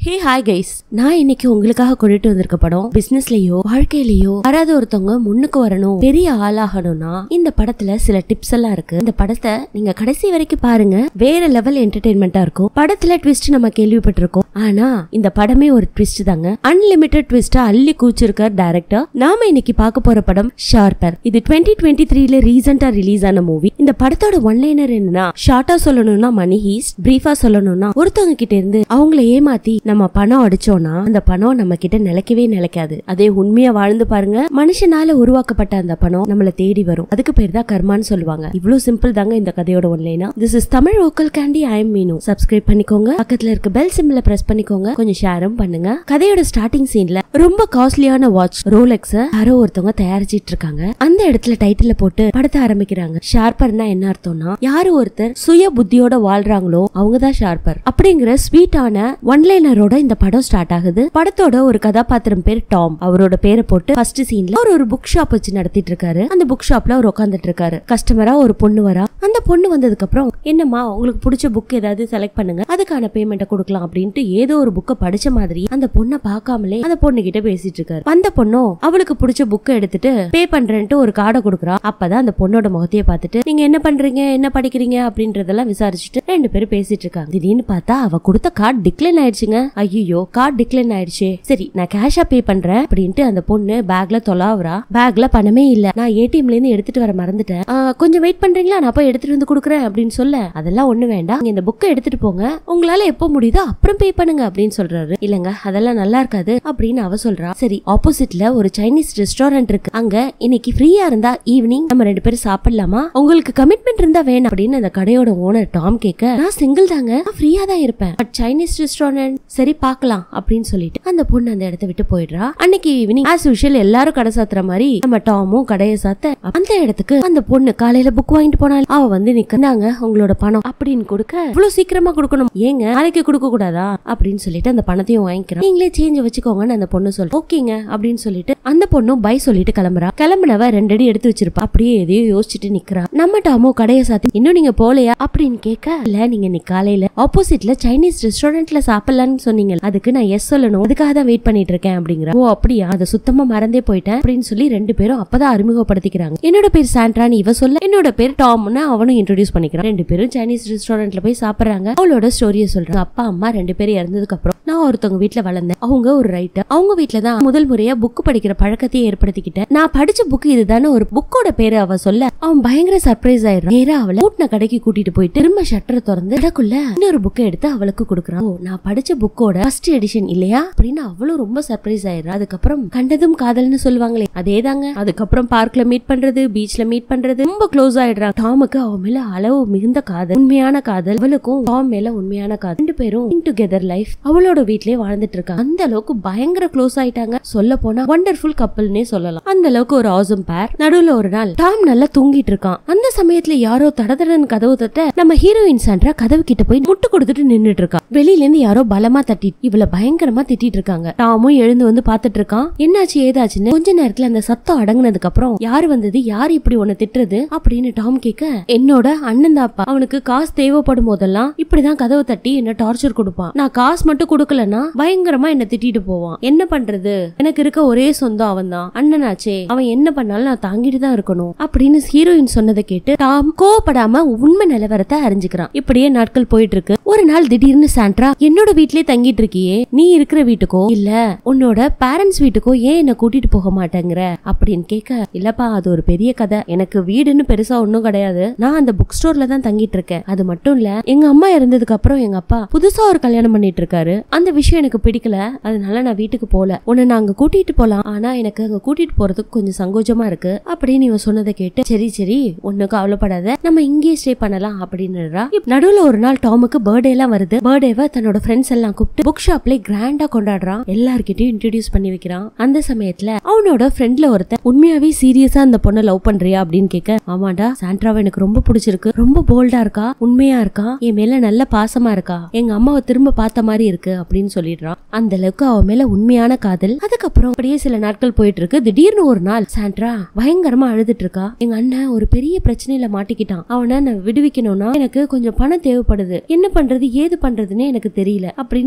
hey hi guys நான் இன்னைக்கு உங்களுக்காக கொண்டுட்டு வந்திருக்க படம் பிசினஸ்லயோ வாழ்க்கையிலயோ யாராவது ஒருத்தவங்க முன்னுக்கு வரணும் பெரிய ஆளாகணும்னா இந்த படத்துல சில டிப்ஸ் எல்லாம் இருக்கு இந்த படத்தை நீங்க கடைசி வரைக்கும் பாருங்க வேற லெவல் என்டர்டைன்மெண்டா இருக்கும் படத்துல ட்விஸ்ட் நம்ம கேள்விப்பட்டிருக்கோம் ஆனா இந்த படமே ஒரு ட்விஸ்ட் தாங்க அன்லிமிட்டெட் ட்விஸ்டா அள்ளி கூச்சிருக்கார் டைரக்டர் நாம இன்னைக்கு பார்க்க போற படம் ஷார்பர் இது டுவெண்ட்டி டுவெண்ட்டி த்ரீல ரீசெண்டா ரிலீஸ் ஆன மூவி இந்த படத்தோட ஒன்லைனர் என்னன்னா ஷார்ட்டா சொல்லணும்னா மணி ஹீஸ்ட் பிரீஃபா சொல்லணும்னா ஒருத்தவங்க கிட்ட இருந்து அவங்கள ஏமாத்தி நம்ம பணம் அடிச்சோம்னா அந்த பணம் நம்ம கிட்ட நிலைக்கவே நிலைக்காது அதே உண்மையா வாழ்ந்து பாருங்க மனுஷனால உருவாக்கப்பட்ட அந்த பணம் நம்மள தேடி வரும் அதுக்கு பேர் தான் கர்மான்னு சொல்லுவாங்க இவ்வளவு சிம்பிள் தாங்க இந்த கதையோட ஒன்லைனா திஸ் இஸ் தமிழ் ஓக்கல் candy I am Meenu subscribe பண்ணிக்கோங்க பக்கத்துல இருக்க பெல் சிம்பிள பிரஸ் பண்ணிக்கோங்க கொஞ்சம் ஷேரும் பண்ணுங்க கதையோட ஸ்டார்டிங் சீன்ல ரொம்ப காஸ்ட்லியான வாட்ச் ரோலெக்ஸ் யாரோ ஒருத்தவங்க தயாரிச்சிட்டு இருக்காங்க அந்த இடத்துல டைட்டில போட்டு படத்தை ஆரம்பிக்கிறாங்க ஷார்பர்னா என்ன அர்த்தம்னா யாரு ஒருத்தர் சுய புத்தியோட வாழ்றாங்களோ அவங்க தான் ஷார்பர் அப்படிங்கிற ஸ்வீட்டான ஒன்லைனரோட இந்த படம் ஸ்டார்ட் ஆகுது படத்தோட ஒரு கதாபாத்திரம் பேர் டாம் அவரோட பேரை போட்டு ஃபர்ஸ்ட் சீன்ல அவர் ஒரு புக் ஷாப் வச்சு நடத்திட்டு இருக்காரு அந்த புக் ஷாப்ல அவர் உட்காந்துட்டு இருக்காரு கஸ்டமரா ஒரு பொண்ணு வரா அந்த பொண்ணு வந்ததுக்கு அப்புறம் என்னம்மா உங்களுக்கு பிடிச்ச புக் ஏதாவது செலக்ட் பண்ணுங்க அதுக்கான பேமெண்ட்டை கொடுக்கலாம் அப்படின்ட்டு ஏதோ ஒரு புக்கை படிச்ச மாதிரி அந்த பொண்ணை பார்க்காமலே அந்த பொண்ணு கிட்ட பேசிட்டு இருக்காரு அந்த பொண்ணும் அவளுக்கு பிடிச்ச புக்கை எடுத்துட்டு பே பண்றேன்ட்டு ஒரு கார்டை கொடுக்குறா அப்பதான் அந்த பொண்ணோட முகத்தையே பார்த்துட்டு நீங்க என்ன பண்றீங்க என்ன படிக்கிறீங்க அப்படின்றதெல்லாம் விசாரிச்சுட்டு ரெண்டு பேரும் பேசிட்டு இருக்காங்க திடீர்னு பார்த்தா அவ கொடுத்த கார்டு டிக்ளைன் ஆயிடுச்சுங்க ஐயோ கார்டு டிக்ளைன் ஆயிடுச்சு சரி நான் கேஷா பே பண்றேன் அப்படின்ட்டு அந்த பொண்ணு பேக்ல தொலாவுறா பேக்ல பணமே இல்ல நான் ஏடிஎம்ல இருந்து எடுத்துட்டு வர மறந்துட்டேன் ஆ, கொஞ்சம் வெயிட் பண்றீங்களா நான் போய் எடுத்துட்டு வந்து கொடுக்குறேன் அப்படின்னு சொல்ல அதெல்லாம் ஒண்ணு வேண்டாம் நீங்க இந்த புக்கை எடுத்துட்டு போங்க உங்களால எப்போ முடியுதோ அப்புறம் பே பண்ணுங்க அப்படின்னு சொல்றாரு இல்லங்க அதெல்லாம் நல்லா இருக்காது அப்படின்னு அவ சொல்றா சரி ஆப்போசிட்ல ஒரு சைனீஸ் ரெஸ்டாரண்ட் இருக்கு அங்க இன்னைக்கு ஃப்ரீயா இருந்தா ஈவினிங் நம்ம ரெண்டு பேரும் சாப்பிடலாமா உங்களுக்கு கமிட்மெண்ட் இருந்தா வேணும் அப்படின்னு அந்த கடையோட ஓனர் டாம் கேட்க நான் சிங்கிள் தாங்க நான் ஃப்ரீயா தான் இருப்பேன் பட் சைனீஸ் ரெஸ்டாரண்ட் சரி பார்க்கலாம் அப்படின்னு சொல்லிட்டு அந்த பொண்ணு அந்த இடத்த விட்டு போயிடுறா அன்னைக்கு ஈவினிங் ஆஸ் யூஷுவல் எல்லாரும் கடை சாத்துற மாதிரி நம்ம டாமும் கடையை சாத்த அந்த இடத்துக்கு அந்த பொண்ணு காலையில புக் வாங்கிட்டு போனாள் அவ வந்து நிக்கிறாங்க உங்களோட பணம் அப்படின்னு கொடுக்க இவ்வளவு சீக்கிரமா கொடுக்கணும் ஏங்க நாளைக்கு கொடுக்க கூடாதா அப்படின்னு சொல்லிட்டு அந்த பணத்தையும் வாங்கிக்கிறோம் நீங்களே சேஞ்ச் வச்சுக்கோங்கன்னு அந்த பொண்ணு சொல்ல ஓகேங்க அப்படின்னு சொல்லிட்டு அந்த பொண்ணும் பை சொல்லிட்டு கிளம்புறா கிளம்புனவ ரெண்டடி எடுத்து வச்சிருப்பா அப்படியே எதையோ யோசிச்சுட்டு நிக்கிறா நம்ம டாமோ கடையை சாத்தி இன்னும் நீங்க போலையா அப்படின்னு கேட்க இல்ல நீங்க இன்னைக்கு காலையில ஆப்போசிட்ல சைனீஸ் ரெஸ்டாரண்ட்ல சாப்பிடலாம்னு சொன்னீங்க அதுக்கு நான் எஸ் சொல்லணும் அதுக்காக தான் வெயிட் பண்ணிட்டு இருக்கேன் அப்படிங்கிற ஓ அப்படியா அதை சுத்தமா மறந்தே போயிட்டேன் அப்படின்னு சொல்லி ரெண்டு பேரும் அப்பதான் அறிமுகப்படுத்திக்கிறாங்க என்னோட பேர் சாண்ட்ரான்னு இவ சொல்ல என்னோட பேர் டாம்னு அவனும் இன்ட்ரோடியூஸ் பண்ணிக்கிறான் ரெண்டு பேரும் சைனீஸ் ரெஸ்டாரண்ட்ல போய் சாப்பிடுறாங்க அவளோட ஸ்டோரிய சொல்றாங்க அப்பா அம்மா ரெண்டு பேரும் இறந்ததுக்கு அப்புறம் நான் ஒருத்தவங்க வீட்ல வளர்ந்தேன் அவங்க ஒரு ரைட்டர் அவங்க வீட்ல தான் முதல் முறையா புக் படிக்கிற பழக்கத்தையே ஏற்படுத்திக்கிட்டேன் நான் படிச்ச புக் இதுதானே ஒரு புக்கோட பேரு அவ சொல்ல அவன் பயங்கர சர்ப்ரைஸ் ஆயிடுறான் நேரா அவளை கூட்டின கடைக்கு கூட்டிட்டு போயிட்டு திரும்ப ஷட்டரை திறந்து இடக்குள்ள இன்னொரு புக்கை எடுத்து அவளுக்கு கொடுக்குறான் ஓ நான் படிச்ச புக்கோட ஃபர்ஸ்ட் எடிஷன் இல்லையா அப்படின்னு அவளும் ரொம்ப சர்ப்ரைஸ் ஆயிடுறா அதுக்கப்புறம் கண்டதும் காதல்னு சொல்லுவாங்களே அதேதாங்க அதுக்கப்புறம் பார்க்ல மீட் பண்றது பீச்ல மீட் பண்றது ரொம்ப க்ளோஸ் ஆயிடுறான் டாமுக்கு அவன் மேல அளவு மிகுந்த காதல் உண்மையான காதல் அவளுக்கும் டாம் மேல உண்மையான காதல் ரெண்டு பேரும் இன் டுகெதர் லைஃப் அவளோட வீட்லயே வாழ்ந்துட்டு இருக்காங்க அந்த அளவுக்கு பயங்கர க்ளோஸ் ஆயிட்டாங்க சொல்ல போனா வண்டர்ஃபுல் கப்பல்னே சொல்லலாம் அந்த அளவுக்கு ஒரு ஆசம் பேர் நடுவுல ஒரு நாள் டாம் நல்லா தூங்கிட்டு இருக்கான் அந்த சமயத்துல யாரோ தடதடன்னு கதவு தட்ட நம்ம ஹீரோயின் சாண்ட்ரா கதவு கிட்ட போய் முட்டு கொடுத்துட்டு நின்னுட்டு இருக்கா வெளியில இருந்து யாரோ பலமா தட்டி இவள பயங்கரமா திட்டிட்டு இருக்காங்க டாமும் எழுந்து வந்து பாத்துட்டு இருக்கான் என்னாச்சு ஏதாச்சுன்னு கொஞ்ச நேரத்துல அந்த சத்தம் அடங்குனதுக்கு அப்புறம் யார் வந்தது யார் இப்படி உன்னை திட்டுறது அப்படின்னு டாம் கேட்க என்னோட அண்ணன் தாப்பா அவனுக்கு காசு தேவைப்படும் போதெல்லாம் இப்படிதான் கதவை தட்டி என்ன டார்ச்சர் கொடுப்பான் நான் காசு மட்டும் கொடுக்கலன்னா பயங்கரமா என்ன திட்டிட்டு போவான் என்ன பண்றது எனக்கு இருக்க ஒரே சொந்தம் அவன் தான் அண்ணனாச்சே அவன் என்ன பண்ணாலும் நான் தாங்கிட்டு தான் இருக்கணும் அப்படின்னு ஹீரோயின் சொன்னதை கேட்டு டாம் கோவப்படாம உண்மை நிலவரத்தை அறிஞ்சுக்கிறான் இப்படியே நாட்கள் போயிட்டு இருக்கு ஒரு நாள் திடீர்னு சாண்ட்ரா என்னோட வீட்லயே தங்கிட்டு இருக்கியே நீ இருக்கிற வீட்டுக்கோ இல்ல உன்னோட பேரண்ட்ஸ் வீட்டுக்கோ ஏன் என்ன கூட்டிட்டு போக மாட்டேங்கிற அப்படின்னு கேட்க இல்லப்பா அது ஒரு பெரிய கதை எனக்கு வீடுன்னு பெருசா ஒண்ணும் கிடையாது நான் அந்த புக் ஸ்டோர்ல தான் தங்கிட்டு இருக்கேன் அது மட்டும் இல்ல எங்க அம்மா இறந்ததுக்கு அப்புறம் எங்க அப்பா புதுசா ஒரு கல்யாணம் பண்ணிட்டு இருக்காரு அந்த விஷயம் எனக்கு பிடிக்கல அதனால நான் வீட்டுக்கு போல உன்னை நான் அங்க கூட்டிட்டு போலாம் ஆனா எனக்கு அங்க கூட்டிட்டு போறதுக்கு கொஞ்சம் சங்கோஜமா இருக்கு அப்படின்னு இவன் சொன்னதை கேட்டு சரி சரி ஒண்ணு கவலைப்படாத நம்ம இங்கேயே ஸ்டே பண்ணலாம் அப்படின்னு நடுவுல ஒரு நாள் டாமுக்கு பர்த்டே எல்லாம் வருது பர்த்டேவை தன்னோட ஃப்ரெண்ட்ஸ் எல்லாம் கூப்பிட்டு புக் ஷாப்ல கிராண்டா கொண்டாடுறான் எல்லார்கிட்டயும் இன்ட்ரடியூஸ் பண்ணி வைக்கிறான் அந்த சமயத்துல அவனோட ஃப்ரெண்ட்ல ஒருத்தன் உண்மையாவே சீரியஸா அந்த பொண்ணை லவ் பண்றியா அப்படின்னு கேட்க ஆமாடா சாண்ட்ராவை எனக்கு ரொம்ப பிடிச்சிருக்கு ரொம்ப போல்டா இருக்கா உண்மையா இருக்கா என் மேல நல்ல பாசமா இருக்கா எங்க அம்மாவை திரும்ப பார்த்த மாதிரி இருக்கு அப்படின்னு சொல்லிடுறான் அந்த அளவுக்கு அவ மேல உண்மையான காதல் அதுக்கப்புறம் அப்படியே சில நாட்கள் போயிட்டு இருக்கு திடீர்னு ஒரு நாள் சாண்ட்ரா பயங்கரமா அழுதுட்டு இருக்கா எங்க அண்ணன் ஒரு பெரிய பிரச்சனையில மாட்டிக்கிட்டான் அவனை நான் விடுவிக்கணும்னா எனக்கு கொஞ்சம் பணம் தேவைப்படுது என்ன பண்றது ஏது பண்றதுன்னு எனக்கு தெரியல அப்படின்னு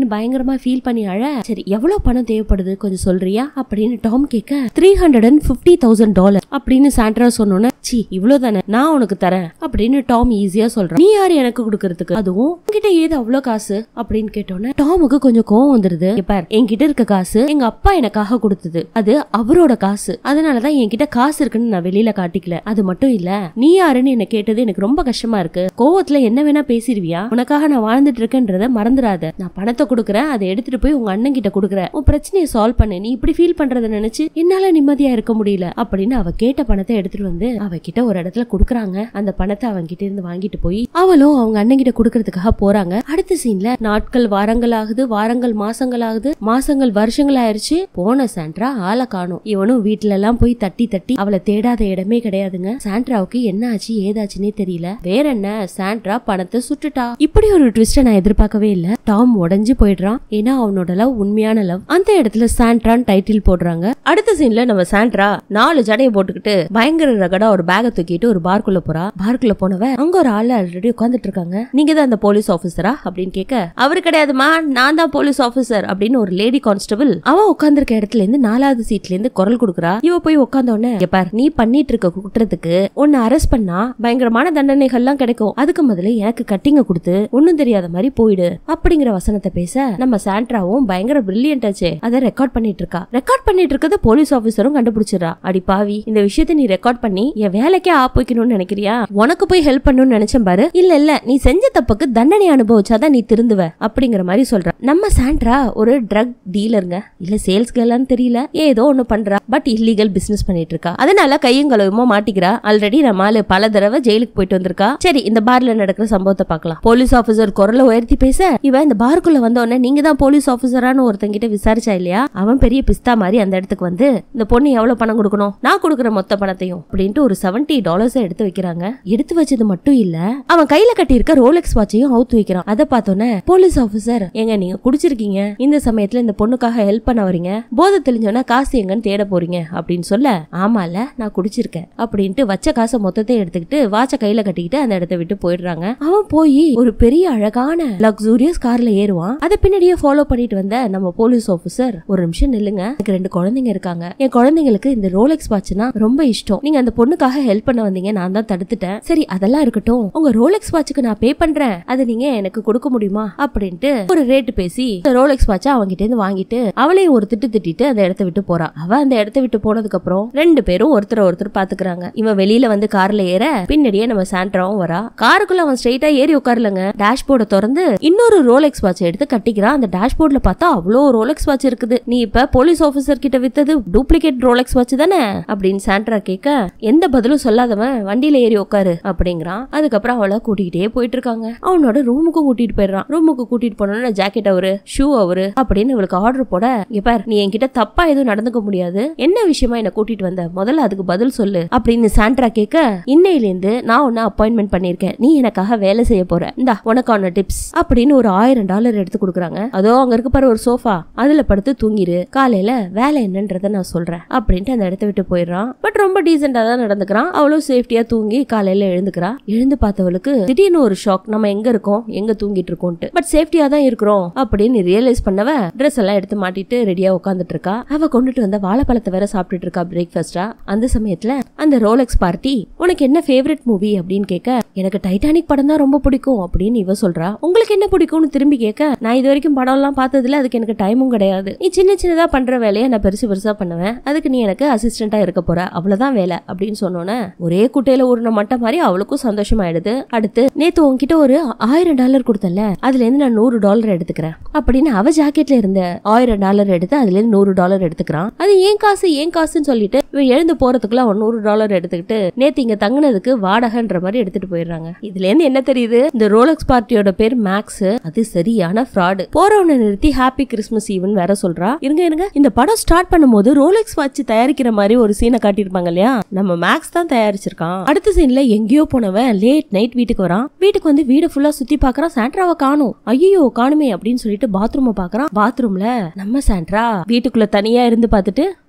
பயங்கரமா ஃபீல் பண்ணி அழ சரி எவ்வளவு பணம் தேவைப்படுது கொஞ்சம் சொல்றியா அப்படின்னு டாம் கேட்க three hundred and fifty thousand dollar அப்படின்னு சாண்ட்ரா சொன்னோன்னே சி இவ்வளவு தானே நான் உனக்கு தரேன் அப்படின்னு டாம் ஈஸியா சொல்றான் நீ யாரு எனக்கு கொடுக்கறதுக்கு அதுவும் என்கிட்ட ஏது அவ்வளவு காசு அப்படின்னு கேட்டோன்னே டாமுக்கு கொஞ்சம் கோவம் வந்துருது இங்க பார் என்கிட்ட இருக்க காசு எங்க அப்பா எனக்காக கொடுத்தது அது அவரோட காசு அதனாலதான் என்கிட்ட காசு இருக்குன்னு நான் வெளியில காட்டிக்கல அது மட்டும் இல்ல நீ யாருன்னு என்ன கேட்டது எனக்கு ரொம்ப கஷ்டமா இருக்கு கோவத்துல என்ன வேணா பேசிடுவியா உனக்காக நான் வாழ்ந்துட்டு இருக்கேன்றத மறந்துடாத நான் பணத்தை கொடுக்குறேன் அதை எடுத்துட்டு போய் உங்க அண்ணன் கிட்ட கொடுக்குறேன் உன் பிரச்சனையை சால்வ் பண்ணு நீ இப்படி ஃபீல் பண்றத நினைச்சு என்னால நிம்மதியா இருக்க முடியல அப்படின்னு அவ கேட்ட பணத்தை எடுத்துட்டு வந்து அவ கிட்ட ஒரு இடத்துல குடுக்குறாங்க அந்த பணத்தை அவன் கிட்ட இருந்து வாங்கிட்டு போய் அவளும் அவங்க அண்ணன் கிட்ட குடுக்கறதுக்காக போறாங்க அடுத்த சீன்ல நாட்கள் வாரங்கள் ஆகுது வாரங்கள் மாசங்கள் ஆகுது மாசங்கள் வருஷங்கள் ஆயிருச்சு போன சாண்ட்ரா ஆளை காணும் இவனும் வீட்ல எல்லாம் போய் தட்டி தட்டி அவளை தேடாத இடமே கிடையாதுங்க சாண்ட்ராவுக்கு என்ன ஆச்சு ஏதாச்சுன்னே தெரியல வேற என்ன சாண்ட்ரா பணத்தை சுட்டுட்டா இப்படி ஒரு ட்விஸ்ட நான் எதிர்பார்க்கவே இல்ல டாம் உடைஞ்சு போயிடுறான் ஏன்னா அவனோட லவ் உண்மையான லவ் அந்த இடத்துல சாண்ட்ரான் டைட்டில் போடுறாங்க அடுத்த சீன்ல நம்ம சாண்ட்ரா நாலு ஜடையை போட்டுக்கிட்டு பயங்கர ரகடா ஒரு பேக தூக்கிட்டு ஒரு பார்க்குள்ள போறா பார்க்குள்ள போனவ அங்க ஒரு ஆள் ஆல்ரெடி உட்காந்துட்டு இருக்காங்க நீங்க தான் அந்த போலீஸ் ஆபீசரா அப்படின்னு கேட்க அவரு கிடையாதுமா நான் தான் போலீஸ் ஆபீசர் அப்படின்னு ஒரு லேடி கான்ஸ்டபிள் அவன் உட்கார்ந்திருக்க இடத்துல இருந்து நாலாவது சீட்ல இருந்து குரல் கொடுக்குறா இவ போய் உட்கார்ந்த உடனே "இங்க பார் நீ பண்ணிட்டு இருக்க குற்றத்துக்கு உன்னை அரெஸ்ட் பண்ணா பயங்கரமான தண்டனைகள்லாம் கிடைக்கும் அதுக்கு முதல்ல எனக்கு கட்டிங்க கொடுத்து ஒண்ணும் தெரியாத மாதிரி போயிடு அப்படிங்கிற வசனத்தை பேச நம்ம சாண்ட்ராவும் பயங்கர பிரில்லியன்ட் ஆச்சே அதை ரெக்கார்ட் பண்ணிட்டு இருக்கா ரெக்கார்ட் பண்ணிட்டு இருக்கத போலீஸ் ஆபீசரும் கண்டுபிடிச்சிடா அடி பாவி இந்த விஷயத்தை நீ ரெக்கார்ட் பண்ணி என் வேலைக்கே ஆப் வைக்கணும்னு நினைக்கிறியா உனக்கு போய் ஹெல்ப் பண்ணணும்னு நினைச்சேன் பாரு இல்ல இல்ல நீ செஞ்ச தப்புக்கு தண்டனை அனுபவிச்சாதான் நீ திருந்துவ அப்படிங்கிற மாதிரி சொல்ற நம்ம சாண்ட்ரா ஒரு ட்ரக் டீலருங்க இல்ல சேல்ஸ் கேர்லான்னு தெரியல ஏதோ ஒண்ணு பண்றா பட் இல்லீகல் பிசினஸ் பண்ணிட்டு இருக்கா அதனால கையும் கழுவுமா மாட்டிக்கிறா ஆல்ரெடி நம்ம ஆளு பல தடவை ஜெயிலுக்கு போயிட்டு வந்திருக்கா சரி இந்த பார்ல நடக்கிற சம்பவத்தை பார்க்கலாம் போலீஸ் ஆபீசர் குரலை உயர்த்தி பேச இவன் இந்த பார்க்குள்ள வந்த உடனே நீங்க தான் போலீஸ் ஆபீசரான்னு ஒருத்தங்கிட்ட விசாரிச்சா இல்லையா அவன் பெரிய பிஸ்தா மாதிரி அந்த இடத்துக்கு வந்து இந்த பொண்ணு எவ்வளவு பணம் கொடுக்கணும் நான் கொடுக்குற மொத்த பணத்தையும் அப்படின்ட்டு ஒரு செவன்டி டாலர்ஸ் எடுத்து வைக்கிறாங்க எடுத்து வச்சது மட்டும் இல்ல அவன் கையில கட்டியிருக்க ரோலெக்ஸ் வாட்சையும் அவுத்து வைக்கிறான் அதை பார்த்தோன்னே போலீஸ் ஆபீசர் ஏங்க நீங்க குடிச்சிருக்கீங்க இந்த சமயத்துல இந்த பொண்ணுக்காக ஹெல்ப் பண்ண வரீங்க போதை தெளிஞ்சோன்னா காசு எங்கன்னு தேட போறீங்க அப்படின்னு சொல்ல ஆமால நான் குடிச்சிருக்கேன் அப்படின்ட்டு வச்ச காசை மொத்தத்தையும் எடுத்துக்கிட்டு வாட்ச கையில கட்டிக்கிட்டு அந்த இடத்த விட்டு போயிடுறாங்க அவன் போய் ஒரு பெரிய அழகான லக்ஸூரியஸ் கார்ல ஏறுவான் அதை பின்னாடியே ஃபாலோ பண்ணிட்டு வந்த நம்ம போலீஸ் ஆபீசர் ஒரு நிமிஷம் நில்லுங்க எனக்கு ரெண்டு குழந்தைங்க இருக்காங்க என் குழந்தைங்களுக்கு இந்த ரோலெக்ஸ் வாட்ச்னா ரொம்ப இஷ்டம் நீங்க அந்த பொண்ணுக்காக ஹெல்ப் பண்ண வந்தீங்க நான் தான் தடுத்துட்டேன் சரி அதெல்லாம் இருக்கட்டும் உங்க ரோலெக்ஸ் வாட்சுக்கு நான் பே பண்றேன் அதை நீங்க எனக்கு கொடுக்க முடியுமா அப்படின்ட்டு ஒரு ரேட் பேசி ரோலெக்ஸ் வாட்சை அவங்கிட்ட இருந்து வாங்கிட்டு அவளையும் ஒரு திட்டு திட்டிட்டு அந்த இடத்த விட்டு போறா அவ அந்த இடத்த விட்டு போனதுக்கு அப்புறம் ரெண்டு பேரும் ஒருத்தர் ஒருத்தர் பாத்துக்கிறாங்க இவன் வெளியில வந்து கார்ல ஏற பின்னாடியே நம்ம சாண்ட்ராவும் வரா காருக்குள்ள அவன் ஸ்ட்ரைட்டா ஏறி உட்காரலங்க டேஷ்போர்டை திறந்து இன்னொரு ரோலெக்ஸ் வாட்ச் எடுத்து கட்டிக்கிறான் அந்த டேஷ்போர்ட்ல பார்த்தா அவ்வளோ ரோலெக்ஸ் வாட்ச் இருக்குது நீ இப்ப போலீஸ் ஆபீசர் கிட்ட வித்தது டூப்ளிகேட் ரோலெக்ஸ் வாட்ச் தானே அப்படின்னு சாண்ட்ரா கேட்க எந்த பதிலும் சொல்லாதவன் வண்டியில ஏறி உட்காரு அப்படிங்கிறான் அதுக்கப்புறம் அவளை கூட்டிகிட்டே போயிட்டு இருக்காங்க அவனோட ரூமுக்கும் கூட்டிட்டு போயிடுறான் ரூமுக்கு கூட்டிட்டு போனோம்னா ஜாக்கெட் அவரு ஷூ அவரு அப்படின்னு இவளுக்கு ஆர்டர் போட இங்க பார் நீ என்கிட்ட தப்பா எதுவும் நடந்துக்க முடியாது என்ன விஷயமா என்ன கூட்டிட்டு வந்த முதல்ல அதுக்கு பதில் சொல்லு அப்படின்னு சாண்ட்ரா கேட்க இன்னையிலேருந்து நான் உன்ன அப்பாயின்மெண்ட் பண்ணிருக்கேன் நீ எனக்காக வேலை செய்ய போற இந்தா உனக்கான டிப்ஸ் அப்படின்னு ஒரு ஆயிரம் டாலர் எடுத்து கொடுக்குறாங்க அதோ அங்க இருக்கு பாரு ஒரு சோஃபா அதுல படுத்து தூங்கிரு காலையில வேலை என்னன்றத நான் சொல்றேன் அப்படின்ட்டு அந்த இடத்த விட்டு போயிடுறான் பட் ரொம்ப டீசெண்டா தான் நடந்துக்கிறான் அவளும் சேஃப்டியா தூங்கி காலையில எழுந்துக்கிறா எழுந்து பார்த்தவளுக்கு திடீர்னு ஒரு ஷாக் நம்ம எங்க இருக்கோம் எங்க தூங்கிட்டு இருக்கோம்ட்டு பட் சேஃப்டியா தான் இருக்கிறோம் அப்படின்னு ரியலைஸ் பண்ணவ ட்ரெஸ் எல்லாம் எடுத்து மாட்டிட்டு ரெடியா உட்காந்துட்டு இருக்கா அவ கொண்டுட்டு வந்த வாழைப்பழத்தை வேற சாப்பிட்டுட்டு இருக்கா பிரேக்ஃபாஸ்டா அந்த சமயத்துல அந்த ரோலெக்ஸ் பார்ட்டி உனக்கு என்ன ஃபேவரட் மூவி அப்படின்னு கேட்க எனக்கு டைட்டானிக் படம் தான் ரொம்ப பிடிக்கும் அப்படின்னு இவ சொல்றா உங்களுக்கு என்ன பிடிக்கும்னு திரும்பி கேட்க நான் இது வரைக்கும் படம் எல்லாம் பார்த்ததுல அதுக்கு எனக்கு டைமும் கிடையாது நீ சின்ன சின்னதா பண்ற வேலையை நான் பெருசு பெருசா பண்ணுவேன் அதுக்கு நீ எனக்கு அசிஸ்டண்டா இருக்க போற அவ்வளவுதான் வேலை அப்படின்னு சொன்னோன்னே ஒரே குட்டையில ஊறின மட்டை மாதிரி அவளுக்கும் சந்தோஷமாயிடுது அடுத்து நேத்து உன்கிட்ட ஒரு ஆயிரம் டாலர் கொடுத்தல அதுல இருந்து நான் நூறு டாலர் எடுத்துக்கிறேன் அப்படின்னு அவ ஜாக்கெட்ல இருந்த ஆயிரம் டாலர் எடுத்து அதுல இருந்து நூறு டாலர் எடுத்துக்கிறான் அது ஏன் காசு ஏன் காசுன்னு சொல்லிட்டு இவன் எழுந்து போறதுக்குள்ள அவன் நூறு டாலர் எடுத்துக்கிட்டு நேத்து இங்க தங்குனதுக்கு வாடகைன்ற மாதிரி எடுத்துட்டு போயிடுறாங்க இதுல இருந்து என்ன தெரியுது இந்த ரோலக்ஸ் பார்ட்டியோட பேர் மேக்ஸ் அது சரியான ஃப்ராடு போறவனை நிறுத்தி ஹாப்பி கிறிஸ்மஸ் ஈவன் வேற சொல்றா இருங்க இருங்க இந்த படம் ஸ்டார்ட் பண்ணும்போது ரோலெக்ஸ் வாட்ச் தயாரிக்கிற மாதிரி ஒரு சீனை காட்டியிருப்பாங்க இல்லையா நம்ம மேக்ஸ் தான் தயாரிச்சிருக்கான் அடுத்த சீன்ல எங்கேயோ போனவன் லேட் நைட் வீட்டுக்கு வரான் வீட்டுக்கு வந்து வீடு ஃபுல்லா சுத்தி பாக்குறான் சாண்ட்ராவை காணும் ஐயோ காணுமே அப்படின்னு சொல்லிட்டு பாத்ரூமை பாக்குறான் பாத்ரூம்ல நம்ம சாண்ட்ரா வீட்டுக்குள்ள தனியா இருந்து பார்த்துட்டு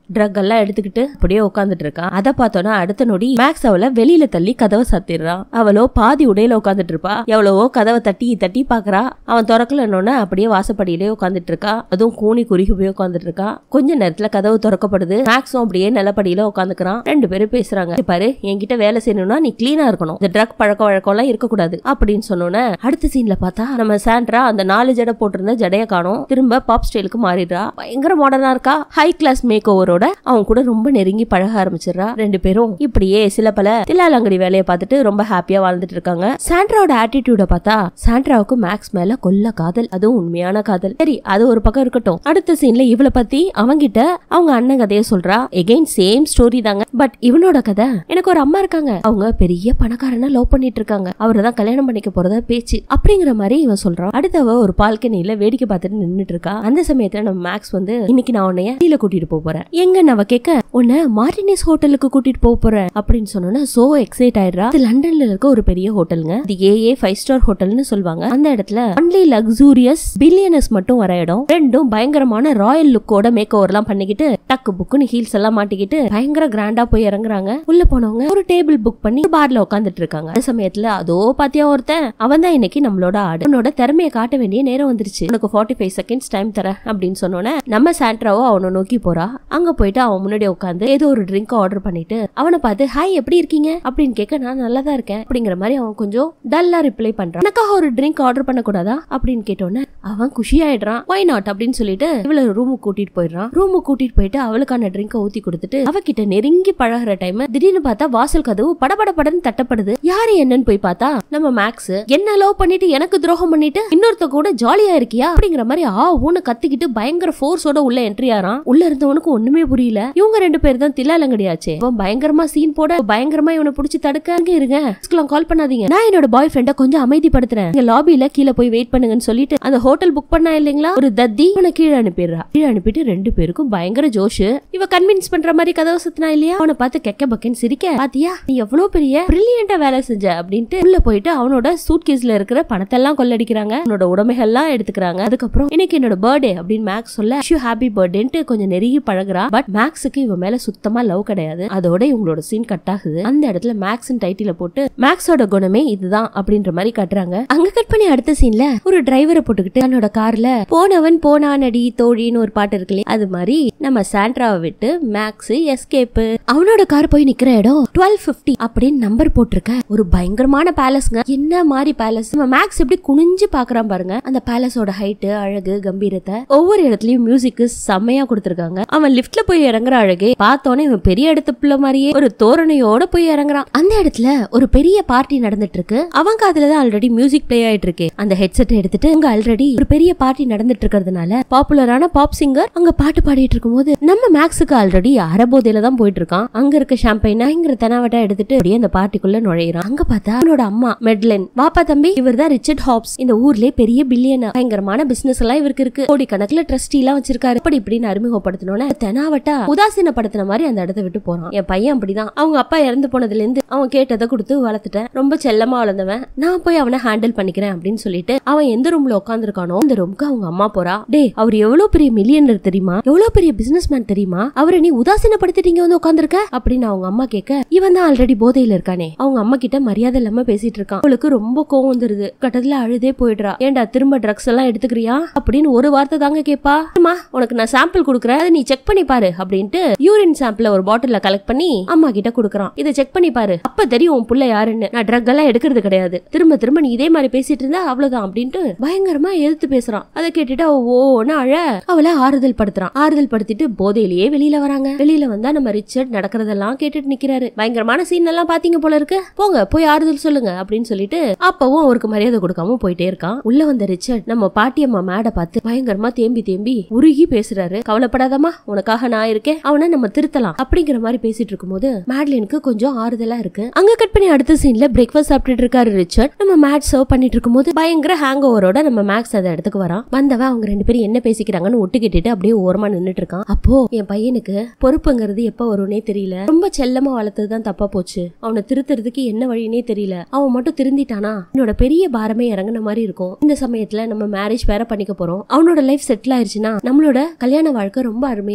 ட்ரக் எல்லாம் எடுத்துக்கிட்டு அப்படியே உட்காந்துட்டு இருக்கா அதை பார்த்தோன்னா அடுத்த நொடி மேக்ஸ் அவளை வெளியில தள்ளி கதவை சாத்திடுறான் அவளோ பாதி உடையில உட்காந்துட்டு இருப்பா எவ்வளவோ கதவை தட்டி தட்டி பாக்குறா அவன் திறக்கலன்னொன்னு அப்படியே வாசப்படியிலே உட்காந்துட்டு இருக்கா அதுவும் கூனி குறுகி போய் உட்காந்துட்டு இருக்கா கொஞ்ச நேரத்துல கதவு திறக்கப்படுது மேக்ஸும் அப்படியே நிலப்படியில உட்காந்துக்கிறான் ரெண்டு பேரும் பேசுறாங்க "இங்க பாரு என்கிட்ட வேலை செய்யணும்னா நீ கிளீனா இருக்கணும் இந்த ட்ரக் பழக்க வழக்கம் எல்லாம் இருக்கக்கூடாது அப்படின்னு சொன்னோன்னே அடுத்த சீன்ல பார்த்தா நம்ம சாண்ட்ரா அந்த நாலு ஜடை போட்டிருந்த ஜடைய காணும் திரும்ப பாப் ஸ்டைலுக்கு மாறிடுறா பயங்கர மாடர்னா இருக்கா ஹை கிளாஸ் மேக் ஓவரோட அவன் கூட ரொம்ப நெருங்கி பழக ஆரம்பிச்சிடுறா ரெண்டு பேரும் இப்படியே சில பல தில்லாலங்கடி வேலையை பார்த்துட்டு ரொம்ப ஹாப்பியா வாழ்ந்துட்டு இருக்காங்க சாண்ட்ராவோட ஆட்டிடியூட பார்த்தா சாண்ட்ராவுக்கு மேக்ஸ் மேல கொல்ல காதல் அதுவும் உண்மையான காதல் சரி அது ஒரு பக்கம் இருக்கட்டும் அடுத்த சீன்ல இவளை பத்தி அவங்கிட்ட அவங்க அண்ணன் கதையை சொல்றா எகைன் சேம் ஸ்டோரி தாங்க பட் இவனோட கதை எனக்கு ஒரு அம்மா இருக்காங்க அவங்க பெரிய பணக்காரனை லவ் பண்ணிட்டு இருக்காங்க அவரை தான் கல்யாணம் பண்ணிக்க போறதா பேச்சு அப்படிங்கிற மாதிரி இவன் சொல்றான் அடுத்தவ ஒரு பால்கனில வேடிக்கை பார்த்துட்டு நின்னுட்டு இருக்கா அந்த சமயத்துல நம்ம மேக்ஸ் வந்து இன்னைக்கு நான் உன்னைய கீழே கூட்டிட்டு போக போறேன் எங்க அவ கேட்க உன்னை மார்டினிஸ் ஹோட்டலுக்கு கூட்டிட்டு போக போறேன் அப்படின்னு சொன்னோன்னா சோ எக்ஸைட் ஆயிடுறா இது லண்டன்ல இருக்க ஒரு பெரிய ஹோட்டலுங்க இது ஏஏ ஃபைவ் ஸ்டார் ஹோட்டல்னு சொல்லுவாங்க அந்த இடத்துல ஒன்லி லக்ஸூரியஸ் பில்லியனஸ் மட்டும் வர இடம் ரெண்டும் பயங்கரமான ராயல் லுக்கோட மேக் ஓவர்லாம் பண்ணிக்கிட்டு டக்கு புக்குன்னு ஹீல்ஸ் எல்லாம் மாட்டிக்கிட்டு பயங்கர கிராண்டா போய் இறங்குறாங்க உள்ள போனவங்க ஒரு டேபிள் புக் பண்ணி பார்ல உட்காந்துட்டு இருக்காங்க அந்த சமயத்துல அதோ பாத்தியா ஒருத்தன் அவன் தான் இன்னைக்கு நம்மளோட ஆடு உன்னோட திறமையை காட்ட வேண்டிய நேரம் வந்துருச்சு உனக்கு ஃபார்ட்டி ஃபைவ் செகண்ட்ஸ் டைம் தரேன் அப்படின்னு சொன்னோன்னே நம்ம சாண்ட்ராவோ அவனை நோக்கி போறா அங்க போயிட்டு அவன் முன்னாடி உட்காந்து ஏதோ ஒரு ட்ரிங்க் ஆர்டர் பண்ணிட்டு அவனை பார்த்து ஹாய் எப்படி இருக்கீங்க அப்படின்னு கேட்க நான் நல்லா தான் இருக்கேன் அப்படிங்கிற மாதிரி அவன் கொஞ்சம் டல்லா ரிப்ளை பண்றான் எனக்காக ஒரு ட்ரிங்க் ஆர்டர் பண்ணக்கூடாதா அப்படின்னு கேட்டோன்னே அவன் குஷி ஆயிடுறான் ஒய் நாட் அப்படின்னு சொல்லிட்டு இவள ரூமுக்கு கூட்டிட்டு போயிடுறான் ரூமுக்கு கூட்டிட்டு போயிட்டு அவளுக்கான ட்ரிங்கை ஊத்தி கொடுத்துட்டு அவகிட்ட நெருங்கி பழகுற டைம் திடீர்னு பார்த்தா வாசல் கதவு படபட படன்னு தட்டப்படுது யாரு என்னன்னு போய் பார்த்தா நம்ம மேக்ஸ் என்ன லவ் பண்ணிட்டு எனக்கு துரோகம் பண்ணிட்டு இன்னொருத்த கூட ஜாலியா இருக்கியா அப்படிங்கிற மாதிரி ஆ ஊன்னு கத்திக்கிட்டு பயங்கர ஃபோர்ஸோட உள்ள என்ட்ரி ஆறான் உள்ள இருந்தவனுக்கு ஒண்ணுமே புரியல இவங்க ரெண்டு பேர் தான் தில்லாலங்கடியாச்சே அவன் பயங்கரமா சீன் போட பயங்கரமா இவனை புடிச்சு தடுக்க அங்க இருங்க கால் பண்ணாதீங்க நான் என்னோட பாய் ஃப்ரெண்ட கொஞ்சம் அமைதிப்படுத்துறேன் இங்க லாபில கீழே போய் வெயிட் பண்ணுங்கன்னு சொல்லிட்டு அந்த ஹோட்டல் புக் பண்ணா இல்லைங்களா ஒரு தத்தி அவனை கீழே அனுப்பிடுறா கீழே அனுப்பிட்டு ரெண்டு பேருக்கும் பயங்கர ஜோஷ் இவ கன்வின்ஸ் பண்ற மாதிரி கதவை சுத்தினா இல்லையா அவனை பார்த்து கெக்க பக்கன்னு சிரிக்க பாத்தியா நீ எவ்வளவு பெரிய பிரில்லியண்டா வேலை செஞ்ச அப்படின்ட்டு உள்ள போயிட்டு அவனோட சூட் கேஸ்ல இருக்கிற பணத்தை எல்லாம் கொள்ளடிக்கிறாங்க அவனோட உடைமைகள்லாம் எடுத்துக்கிறாங்க அதுக்கப்புறம் இன்னைக்கு என்னோட பர்த்டே அப்படின்னு மேக்ஸ் சொல்ல ஷூ ஹாப்பி பர்த்டேன்ட்டு கொஞ்சம் நெருங்கி பழகுறா பட் மேக்ஸுக்கு இவன் மேல சுத்தமா லவ் கிடையாது அதோட இவங்களோட சீன் கட் ஆகுது அந்த இடத்துல மேக்ஸ் டைட்டில போட்டு மேக்ஸோட குணமே இதுதான் அப்படின்ற மாதிரி காட்டுறாங்க அங்க கட் பண்ணி அடுத்த சீன்ல ஒரு டிரைவரை போட்டுக்கிட்டு தன்னோட கார்ல போனவன் போனானடி தோழின்னு ஒரு பாட்டு இருக்கு இல்லையா அது மாதிரி நம்ம சாண்ட்ராவை விட்டு மேக்ஸ் எஸ்கேப் அவனோட கார் போய் நிக்கிற இடம் டுவெல் பிப்டி அப்படின்னு நம்பர் போட்டிருக்க ஒரு பயங்கரமான பேலஸ்ங்க என்ன மாதிரி பேலஸ் நம்ம மேக்ஸ் எப்படி குனிஞ்சு பாக்குறான் பாருங்க அந்த பேலஸோட ஹைட்டு அழகு கம்பீரத்தை ஒவ்வொரு இடத்துலயும் மியூசிக் செம்மையா கொடுத்திருக்காங்க அவன் லிப்ட்ல போய் இறங்குற அழகே பார்த்தோன்னே இவன் பெரிய இடத்து பிள்ளை மாதிரியே ஒரு தோரணையோட போய் இறங்குறான் அந்த இடத்துல ஒரு பெரிய பார்ட்டி நடந்துட்டு இருக்கு அவன் காதுல தான் ஆல்ரெடி மியூசிக் பிளே ஆயிட்டு இருக்கு அந்த ஹெட்செட் எடுத்துட்டு அங்க ஆல்ரெடி ஒரு பெரிய பார்ட்டி நடந்துட்டு இருக்கிறதுனால பாப்புலரான பாப் சிங்கர் அங்க பாட்டு பாடிட்டு இருக்கும்போது நம்ம மேக்ஸுக்கு ஆல்ரெடி அறபோதையில தான் போயிட்டு இருக்கான் அங்க இருக்க ஷாம்பைன் பயங்கர தெனாவட்டா எடுத்துட்டு அப்படியே அந்த பார்ட்டிக்குள்ள நுழையிறான் அங்க பார்த்தா அவனோட அம்மா மெட்லின் வாப்பா தம்பி இவர் தான் ரிச்சர்ட் ஹாப்ஸ் இந்த ஊர்லயே பெரிய பில்லியனர் பயங்கரமான பிசினஸ் எல்லாம் இவருக்கு இருக்கு கோடி கணக்குல ட்ரஸ்டி எல்லாம் வச்சிருக்காரு அப்படி இப்படின்னு அறிமுகப்படுத்தினோட தெனாவட்டா உதாசீனப்படுத்தின மாதிரி அந்த இடத்த விட்டு போறான் என் பையன் அப்படிதான் அவங்க அப்பா இறந்து போனதுல இருந்து அவன் கேட்டதை கொடுத்து வளர்த்துட்டேன் ரொம்ப செல்லமா வளர்ந்தவன் நான் போய் அவனை ஹேண்டில் பண்ணிக்கிறேன் அப்படின்னு சொல்லிட்டு அவன் எந்த ரூம்ல உட்காந்துருக்கானோ அந்த ரூம்க்கு அவங்க அம்மா போறா டே அவர் எவ்வளவு பெரிய மில்லியனர் தெரியுமா எவ்வளவு பெரிய பிசினஸ் மேன் தெரியுமா அவரை நீ உதாசீனப்படுத்திட்டீங்க வந்து உட்காந்துருக்க அப்படின்னு அவங்க அம்மா கேட்க இவன் தான் ஆல்ரெடி போதையில இருக்கானே அவங்க அம்மா கிட்ட மரியாதை இல்லாம பேசிட்டு இருக்கான் அவளுக்கு ரொம்ப கோவம் வந்துருது கட்டத்துல அழுதே போயிடுறா ஏன்டா திரும்ப ட்ரக்ஸ் எல்லாம் எடுத்துக்கிறியா அப்படின்னு ஒரு வார்த்தை தாங்க கேப்பா அம்மா உனக்கு நான் சாம்பிள் கொடுக்குறேன் அதை நீ செக் பண்ணி பாரு அப்படின்ட்டு யூரின் சாம்பிள ஒரு பாட்டில்ல கலெக்ட் பண்ணி அம்மா கிட்ட கொடுக்குறான் இதை செக் பண்ணி பாரு அப்ப தெரியும் உன் புள்ள யாருன்னு நான் ட்ரக் எல்லாம் எடுக்கிறது கிடையாது திரும்ப திரும்ப நீ இதே மாதிரி பேசிட்டு இருந்தா அவ்வளவுதான் அப்படின்ட்டு பயங்கரமா எதிர்த்து பேசுறான் அதை கேட்டுட்டு அவ ஓன்னு அழ அவளை ஆறுதல் படுத்துறான் ஆறுதல் படுத்திட்டு போதையிலேயே வெளியில வராங்க வெளியில வந்தா நம்ம ரிச்சர்ட் நடக்கிறதெல்லாம் கேட்டுட்டு நிக்கிறாரு பயங்கரமான சீன் எல்லாம் பாத்தீங்க போல இருக்கு போங்க போய் ஆறுதல் சொல்லுங்க அப்படின்னு சொல்லிட்டு அப்பவும் அவருக்கு மரியாதை கொடுக்காம போயிட்டே இருக்கான் உள்ள வந்த ரிச்சர்ட் நம்ம பாட்டியம்மா மேட பார்த்து பயங்கரமா தேம்பி தேம்பி உருகி பேசுறாரு கவலைப்படாதம்மா உனக்காக நான் இருக்கேன் அவனை நம்ம திருத்தலாம் அப்படிங்கிற மாதிரி பேசிட்டு இருக்கும்போது மேட்லினுக்கு கொஞ்சம் ஆறுதலா இருக்கு அங்க கட் பண்ணி அடுத்த சீன்ல பிரேக்ஃபாஸ்ட் சாப்பிட்டுட்டு இருக்காரு ரிச்சர்ட் நம்ம மேட் சர்வ் பண்ணிட்டு இருக்கும்போது பயங்கர ஹேங் ஓவரோட நம்ம மேக்ஸ் அந்த இடத்துக்கு வரான் வந்தவன் அவங்க ரெண்டு பேரும் என்ன பேசிக்கிறாங்கன்னு ஒட்டு கேட்டுட்டு அப்படியே ஓரமா நின்னுட்டு இருக்கான் அப்போ என் பையனுக்கு பொறுப்புங்கிறது எப்ப வரும்னே தெரியல ரொம்ப செல்லமா வளர்த்ததுதான் தப்பா போச்சு அவனை திருத்துறதுக்கு என்ன வழினே தெரியல அவன் மட்டும் திருந்திட்டானா என்னோட பெரிய பாரமே இறங்குன மாதிரி இருக்கும் இந்த சமயத்துல நம்ம மேரேஜ் வேற பண்ணிக்க போறோம் அவனோட லைஃப் செட்டில் ஆயிருச்சுன்னா நம்மளோட கல்யாண வாழ்க்கை ரொம்ப அருமையா இருக்கும்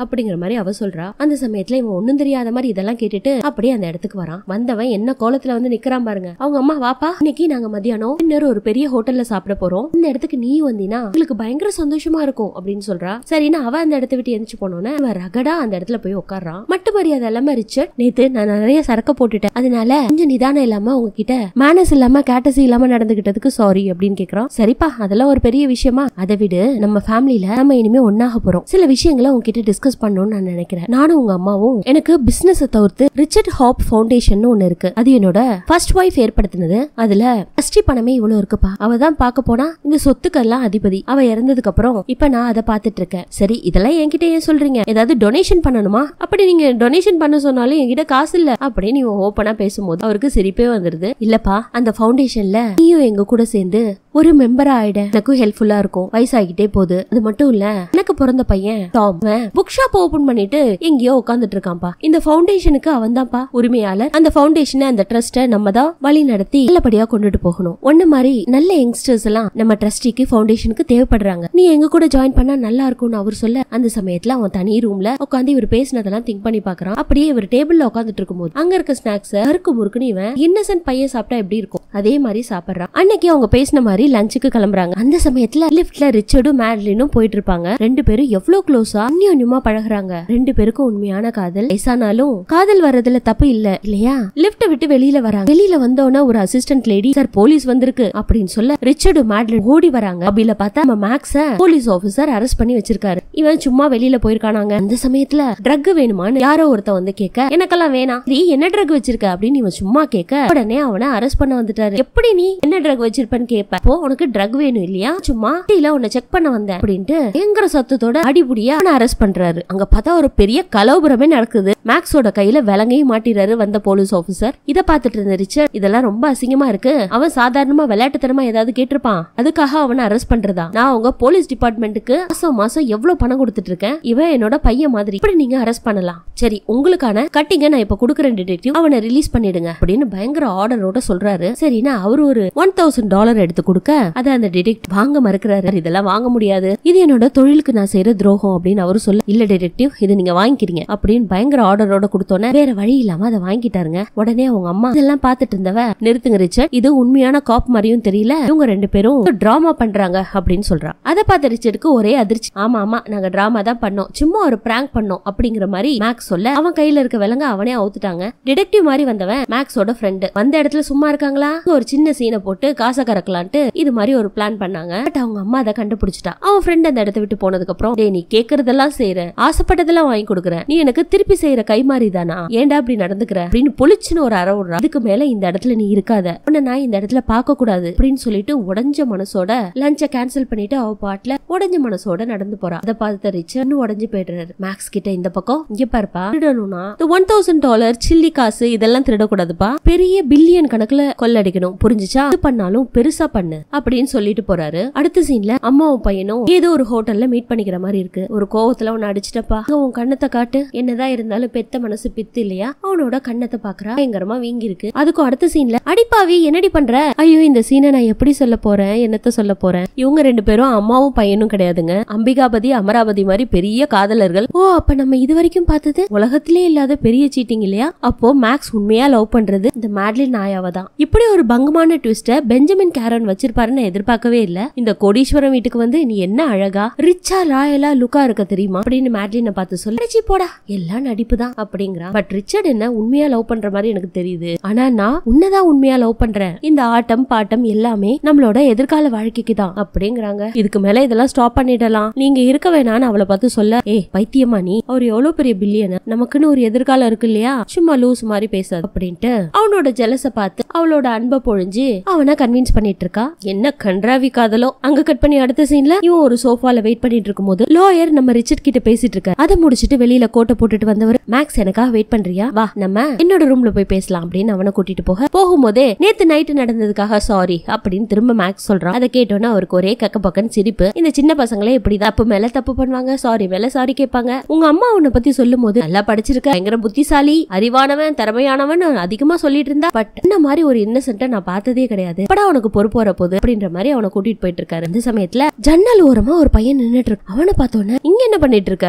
அப்படிங்கிற மாதிரி அவ சொல்றா அந்த சமயத்துல இவன் ஒண்ணும் தெரியாத மாதிரி இதெல்லாம் கேட்டுட்டு அப்படியே அந்த இடத்துக்கு வரான் வந்தவன் என்ன கோலத்துல வந்து நிக்கிறான் பாருங்க அவங்க அம்மா வாப்பா இன்னைக்கு நாங்க மதியானம் இன்னொரு ஒரு பெரிய ஹோட்டல்ல சாப்பிட போறோம் இந்த இடத்துக்கு நீ வந்தீனா உங்களுக்கு பயங்கர சந்தோஷமா இருக்கும் அப்படின்னு சொல்றா சரின்னு அவ அந்த இடத்த விட்டு எந்திரிச்சு போனோன்னு அவன் ரகடா அந்த இடத்துல போய் உட்கார்றான் மட்டு மரியாதை இல்லாம ரிச்சர்ட் நேத்து நான் நிறைய சரக்க போட்டுட்டேன் அதனால கொஞ்சம் நிதானம் இல்லாம உங்ககிட்ட மேனஸ் இல்லாம கேட்டசி இல்லாம நடந்துகிட்டதுக்கு சாரி அப்படின்னு கேக்குறான் சரிப்பா அதெல்லாம் ஒரு பெரிய விஷயமா அதை விடு நம்ம ஃபேமிலில நம்ம இனிமே ஒன்னாக போறோம் சில விஷயங்களை உங்ககிட்ட டிஸ்கஸ் பண்ணணும்னு நான் நினைக்கிறேன் நானும் உங்க அம்மாவும் எனக்கு பிசினஸ் தவிர்த்து ரிச்சர்ட் ஹாப் ஃபவுண்டேஷன் ஒன்னு இருக்கு அது என்னோட ஃபர்ஸ்ட் ஒய்ஃப் ஏற்படுத்தினது அதுல ட்ரஸ்டி பணமே இவ்வளவு இருக்குப்பா அவ தான் பார்க்க போனா இந்த சொத்துக்கெல்லாம் அதிபதி அவ இறந்ததுக்கு அப்புறம் இப்ப நான் அதை பார்த்துட்டு இருக்கேன் சரி இதெல்லாம் என்கிட்ட ஏன் சொல்றீங்க ஏதாவது டொனேஷன் பண்ணணுமா அப்படி நீங்க டொனேஷன் பண்ண சொன்னாலும் என்கிட்ட காசு இல்ல அப்படின்னு நீ ஓப்பனா பேசும்போது அவருக்கு சிரிப்பே வந்துருது இல்லப்பா அந்த ஃபவுண்டேஷன்ல நீயும் எங்க கூட சேர்ந்து ஒரு மெம்பரா ஆயிட எனக்கும் ஹெல்ப்ஃபுல்லா இருக்கும் வயசாகிட்டே போகுது அது மட்டும் இல்ல எனக்கு பிறந்த பையன் டாம் புக் ஷாப் ஓபன் பண்ணிட்டு எங்கேயோ உட்காந்துட்டு இருக்கான்ப்பா இந்த ஃபவுண்டேஷனுக்கு அவன் தான்ப்பா உரிமையாளர் அந்த ஃபவுண்டேஷனை அந்த ட்ரஸ்ட நம்ம தான் வழி நடத்தி நல்லபடியா கொண்டுட்டு போகணும் ஒண்ணு மாதிரி நல்ல யங்ஸ்டர்ஸ் எல்லாம் நம்ம ட்ரஸ்டிக்கு ஃபவுண்டேஷனுக்கு தேவைப்படுறாங்க நீ எங்க கூட ஜாயின் பண்ணா நல்லா இருக்கும்னு அவர் சொல்ல அந்த சமயத்துல அவன் தனி ரூம்ல உட்காந்து இவர் பேசினதெல்லாம் திங்க் பண்ணி பாக்குறான் அப்படியே இவர் டேபிள்ல உட்காந்துட்டு இருக்கும்போது அங்க இருக்க ஸ்நாக்ஸ் அறுக்கு முறுக்குன்னு இவன் இன்னசென்ட் பையன் சாப்பிட்டா எப்படி இருக்கும் அதே மாதிரி சாப்பிடுறான் அன்னைக்கு அவங்க பேசின மாதிரி லஞ்சுக்கு கிளம்புறாங்க அந்த சமயத்துல லிஃப்ட்ல ரிச்சர்டும் மேட்லினும் போயிட்டு இருப்பாங்க ரெண்டு பேரும் எவ்வளவு க்ளோஸா அந்யோன்யமா பழகுறாங்க ரெண்டு பேருக்கும் உண்மையான காதல் வயசானாலும் காதல் வர்றதுல தப்பு இல்ல இல்லையா லிஃப்ட விட்டு வெளியில வராங்க வெளியில வந்தோடனே ஒரு அசிஸ்டன்ட் லேடி சார் போலீஸ் வந்திருக்கு அப்படின்னு சொல்ல ரிச்சர்டும் மேட்லின் ஓடி வராங்க அப்படில பார்த்தா நம்ம மேக்ஸ போலீஸ் ஆபீசர் அரெஸ்ட் பண்ணி வச்சிருக்காரு இவன் சும்மா வெளியில போயிருக்கானாங்க அந்த சமயத்துல ட்ரக் வேணுமான்னு யாரோ ஒருத்த வந்து கேட்க எனக்கெல்லாம் வேணாம் நீ என்ன ட்ரக் வச்சிருக்க அப்படின்னு இவன் சும்மா கேட்க உடனே அவனை அரெஸ்ட் பண்ண வந்துட்டாரு எப்படி நீ என்ன ட்ரக் வச்சிருப்பேன்னு கேட்ப அப்போ உனக்கு ட்ரக் வேணும் இல்லையா சும்மா இல்ல உன்னை செக் பண்ண வந்தேன் அப்படின்ட்டு பயங்கர சத்தத்தோட அடிபுடியா அவனை அரெஸ்ட் பண்றாரு அங்க பார்த்தா ஒரு பெரிய கலவரமே நடக்குது மேக்ஸோட கையில விலங்கையும் மாட்டிறாரு வந்த போலீஸ் ஆபீசர் இத பாத்துட்டு இருந்த ரிச்சர்ட் இதெல்லாம் ரொம்ப அசிங்கமா இருக்கு அவன் சாதாரணமா விளையாட்டுத்தனமா ஏதாவது கேட்டிருப்பான் அதுக்காக அவனை அரெஸ்ட் பண்றதா நான் உங்க போலீஸ் டிபார்ட்மெண்ட்டுக்கு மாசம் மாசம் எவ்வளவு பணம் கொடுத்துட்டு இருக்கேன் இவன் என்னோட பையன் மாதிரி இப்படி நீங்க அரெஸ்ட் பண்ணலாம் சரி உங்களுக்கான கட்டிங்க நான் இப்ப கொடுக்குறேன் டிடெக்டிவ் அவனை ரிலீஸ் பண்ணிடுங்க அப்படின்னு பயங்கர ஆர்டரோட சொல்றாரு சரினா அவரு ஒரு ஒன் தௌசண்ட் டாலர் எடுத்து கொடுக்க அதை அந்த டிடெக்டிவ் வாங்க மறுக்கிறாரு இதெல்லாம் வாங்க முடியாது இது என்னோட தொழிலுக்கு நான் செய்யற துரோகம் அப்படின்னு அவரு சொல்ல இல்ல டிடெக்டிவ் இது நீங்க வாங்கிக்கிறீங்க அப்படின்னு பயங்கர ஆர்டரோட கொடுத்தோன்னே வேற வழி இல்லாம அதை வாங்கிட்டாருங்க உடனே அவங்க அம்மா இதெல்லாம் பார்த்துட்டு இருந்தவ நிறுத்துங்க ரிச்சர்ட் இது உண்மையான காப் மாதிரியும் தெரியல இவங்க ரெண்டு பேரும் டிராமா பண்றாங்க அப்படின்னு சொல்றா அதை பார்த்த ரிச்சர்டுக்கு ஒரே அதிர்ச்சி ஆமா ஆமா நாங்க டிராமா தான் பண்ணோம் சும்மா ஒரு பிராங்க் பண்ணோம் அப்படிங்கிற மாதிரி மேக்ஸ் சொல்ல அவன் கையில இருக்க விலங்க அவனே அவுத்துட்டாங்க டிடெக்டிவ் மாதிரி வந்தவன் மேக்ஸோட ஃப்ரெண்டு வந்த இடத்துல சும்மா இருக்காங்களா ஒரு சின்ன சீனை போட்டு காசை கறக்கலான்ட்டு இது மாதிரி ஒரு பிளான் பண்ணாங்க பட் அவங்க அம்மா அதை கண்டுபிடிச்சிட்டா அவன் ஃப்ரெண்ட் அந்த இடத்த விட்டு போனதுக்கு அப்புறம் டேய் நீ கேக்குறதெல்லாம் செய்யற ஆசைப்பட்டதெல்லாம் வாங்கி கொடுக்குற நீ எனக்கு திருப்பி செய்யற கை மாதிரி தானா ஏன்டா அப்படி நடந்துக்கிற அப்படின்னு பொழிச்சுன்னு ஒரு அற விடுறா இதுக்கு மேல இந்த இடத்துல நீ இருக்காத உன்னை நான் இந்த இடத்துல பார்க்க கூடாது அப்படின்னு சொல்லிட்டு உடஞ்ச மனசோட லஞ்ச கேன்சல் பண்ணிட்டு அவ பாட்டுல உடஞ்ச மனசோட நடந்து போறா அதை பார்த்த ரிச்சர்னு உடஞ்சு போயிடுறாரு மேக்ஸ் கிட்ட இந்த பக்கம் இங்க பாருப்பா திருடணும்னா ஒன் தௌசண்ட் டாலர் சில்லி காசு இதெல்லாம் திருடக்கூடாதுப்பா பெரிய பில்லியன் கணக்குல கொள்ளடிக்கணும் புரிஞ்சுச்சா இது பண்ணாலும் பெருசா பண்ணு அப்படின்னு சொல்லிட்டு போறாரு அடுத்த சீன்ல அம்மாவும் பையனும் ஏதோ ஒரு ஹோட்டல்ல மீட் பண்ணிக்கிற மாதிரி இருக்கு ஒரு கோவத்துல உன்னை அடிச்சிட்டப்பா அங்க உன் கண்ணத்தை காட்டு என்னதான் இருந்தாலும் பெத்த மனசு பித்து இல்லையா அவனோட கண்ணத்தை பாக்குறா பயங்கரமா வீங்கி இருக்கு அதுக்கும் அடுத்த சீன்ல அடிப்பாவி என்னடி பண்ற ஐயோ இந்த சீனை நான் எப்படி சொல்ல போறேன் என்னத்த சொல்ல போறேன் இவங்க ரெண்டு பேரும் அம்மாவும் பையனும் கிடையாதுங்க அம்பிகாபதி அமராவதி மாதிரி பெரிய காதலர்கள் ஓ அப்ப நம்ம இது வரைக்கும் பார்த்தது உலகத்திலே இல்லாத பெரிய சீட்டிங் இல்லையா அப்போ மேக்ஸ் உண்மையா லவ் பண்றது இந்த மேட்லின் நாயாவை தான் இப்படி ஒரு பங்கமான ட்விஸ்ட பெஞ்சமின் கேரன் வச்சிருப்பாருன்னு எதிர்பார்க்கவே இல்ல இந்த கோடீஸ்வரம் வீட்டுக்கு வந்து நீ என்ன அழகா ரிச்சா ராயலா லுக்கா இருக்க தெரியுமா அப்படின்னு மேட்லினை பார்த்து சொல்லி "அடச்சி போடா எல்லாம் நடிப்பு தான் அப்படிங்கிறான் பட் ரிச்சர்ட் என்ன உண்மையா லவ் பண்ற மாதிரி எனக்கு தெரியுது ஆனா நான் உன்னதான் உண்மையா லவ் பண்றேன் இந்த ஆட்டம் பாட்டம் எல்லாமே நம்மளோட எதிர்கால வாழ்க்கைக்கு தான் அப்படிங்கிறாங்க இதுக்கு மேல இதெல்லாம் ஸ்டாப் பண்ணிடலாம் நீங்க இருக்க வேணாம்னு அவளை பார்த்து சொல்ல ஏ பைத்தியமா நீ அவர் எவ்வளவு பெரிய பில்லியன் நமக்குன்னு ஒரு எதிர்காலம் இருக்கு இல்லையா சும்மா லூஸ் மாதிரி பேசாது அப்படின்ட்டு அவனோட ஜெலச பார்த்து அவளோட அன்பை பொழிஞ்சு அவனை கன்வின்ஸ் பண்ணிட்டு இருக்கா என்ன கன்றாவி காதலோ அங்க கட் பண்ணி அடுத்த சீன்ல இவன் ஒரு சோஃபால வெயிட் பண்ணிட்டு இருக்கும்போது லாயர் நம்ம ரிச்சர்ட் கிட்ட பேசிட்டு இருக்க அதை முடிச்சிட்டு வெளியில கோட்டை போட்டுட்டு வந்தவர் மேக்ஸ் எனக்காக வெயிட் பண்றியா வா நம்ம என்னோட ரூம்ல போய் பேசலாம் அப்படின்னு அவனை கூட்டிட்டு போக போகும்போதே நேத்து நைட்டு நடந்ததுக்காக சாரி அப்படின்னு திரும்ப மேக்ஸ் சொல்றான் அதை கேட்டோன்னே அவருக்கு ஒரே கக்க பக்கன்னு சிரிப்பு இந்த சின்ன பசங்களே இப்படி தப்பு மேல தப்பு பண்ணுவாங்க சாரி மேல சாரி கேட்பாங்க உங்க அம்மா உன்னை பத்தி சொல்லும் போது நல்லா படிச்சிருக்க பயங்கர புத்திசாலி அறிவானவன் திறமையானவன் அதிகமா சொல்லிட்டு இருந்தா பட் இந்த மாதிரி ஒரு இன்னசென்ட்ட நான் பார்த்ததே கிடையாது படா உனக்கு பொறுப்பு வர போகுது அப்படின்ற மாதிரி அவனை கூட்டிட்டு போயிட்டு இருக்காரு அந்த சமயத்துல ஜன்னல் ஓரமா ஒரு பையன் நின்னுட்டு இருக்கு அவனை பார்த்தோன்னே இங்க என்ன பண்ணிட்டு இருக்க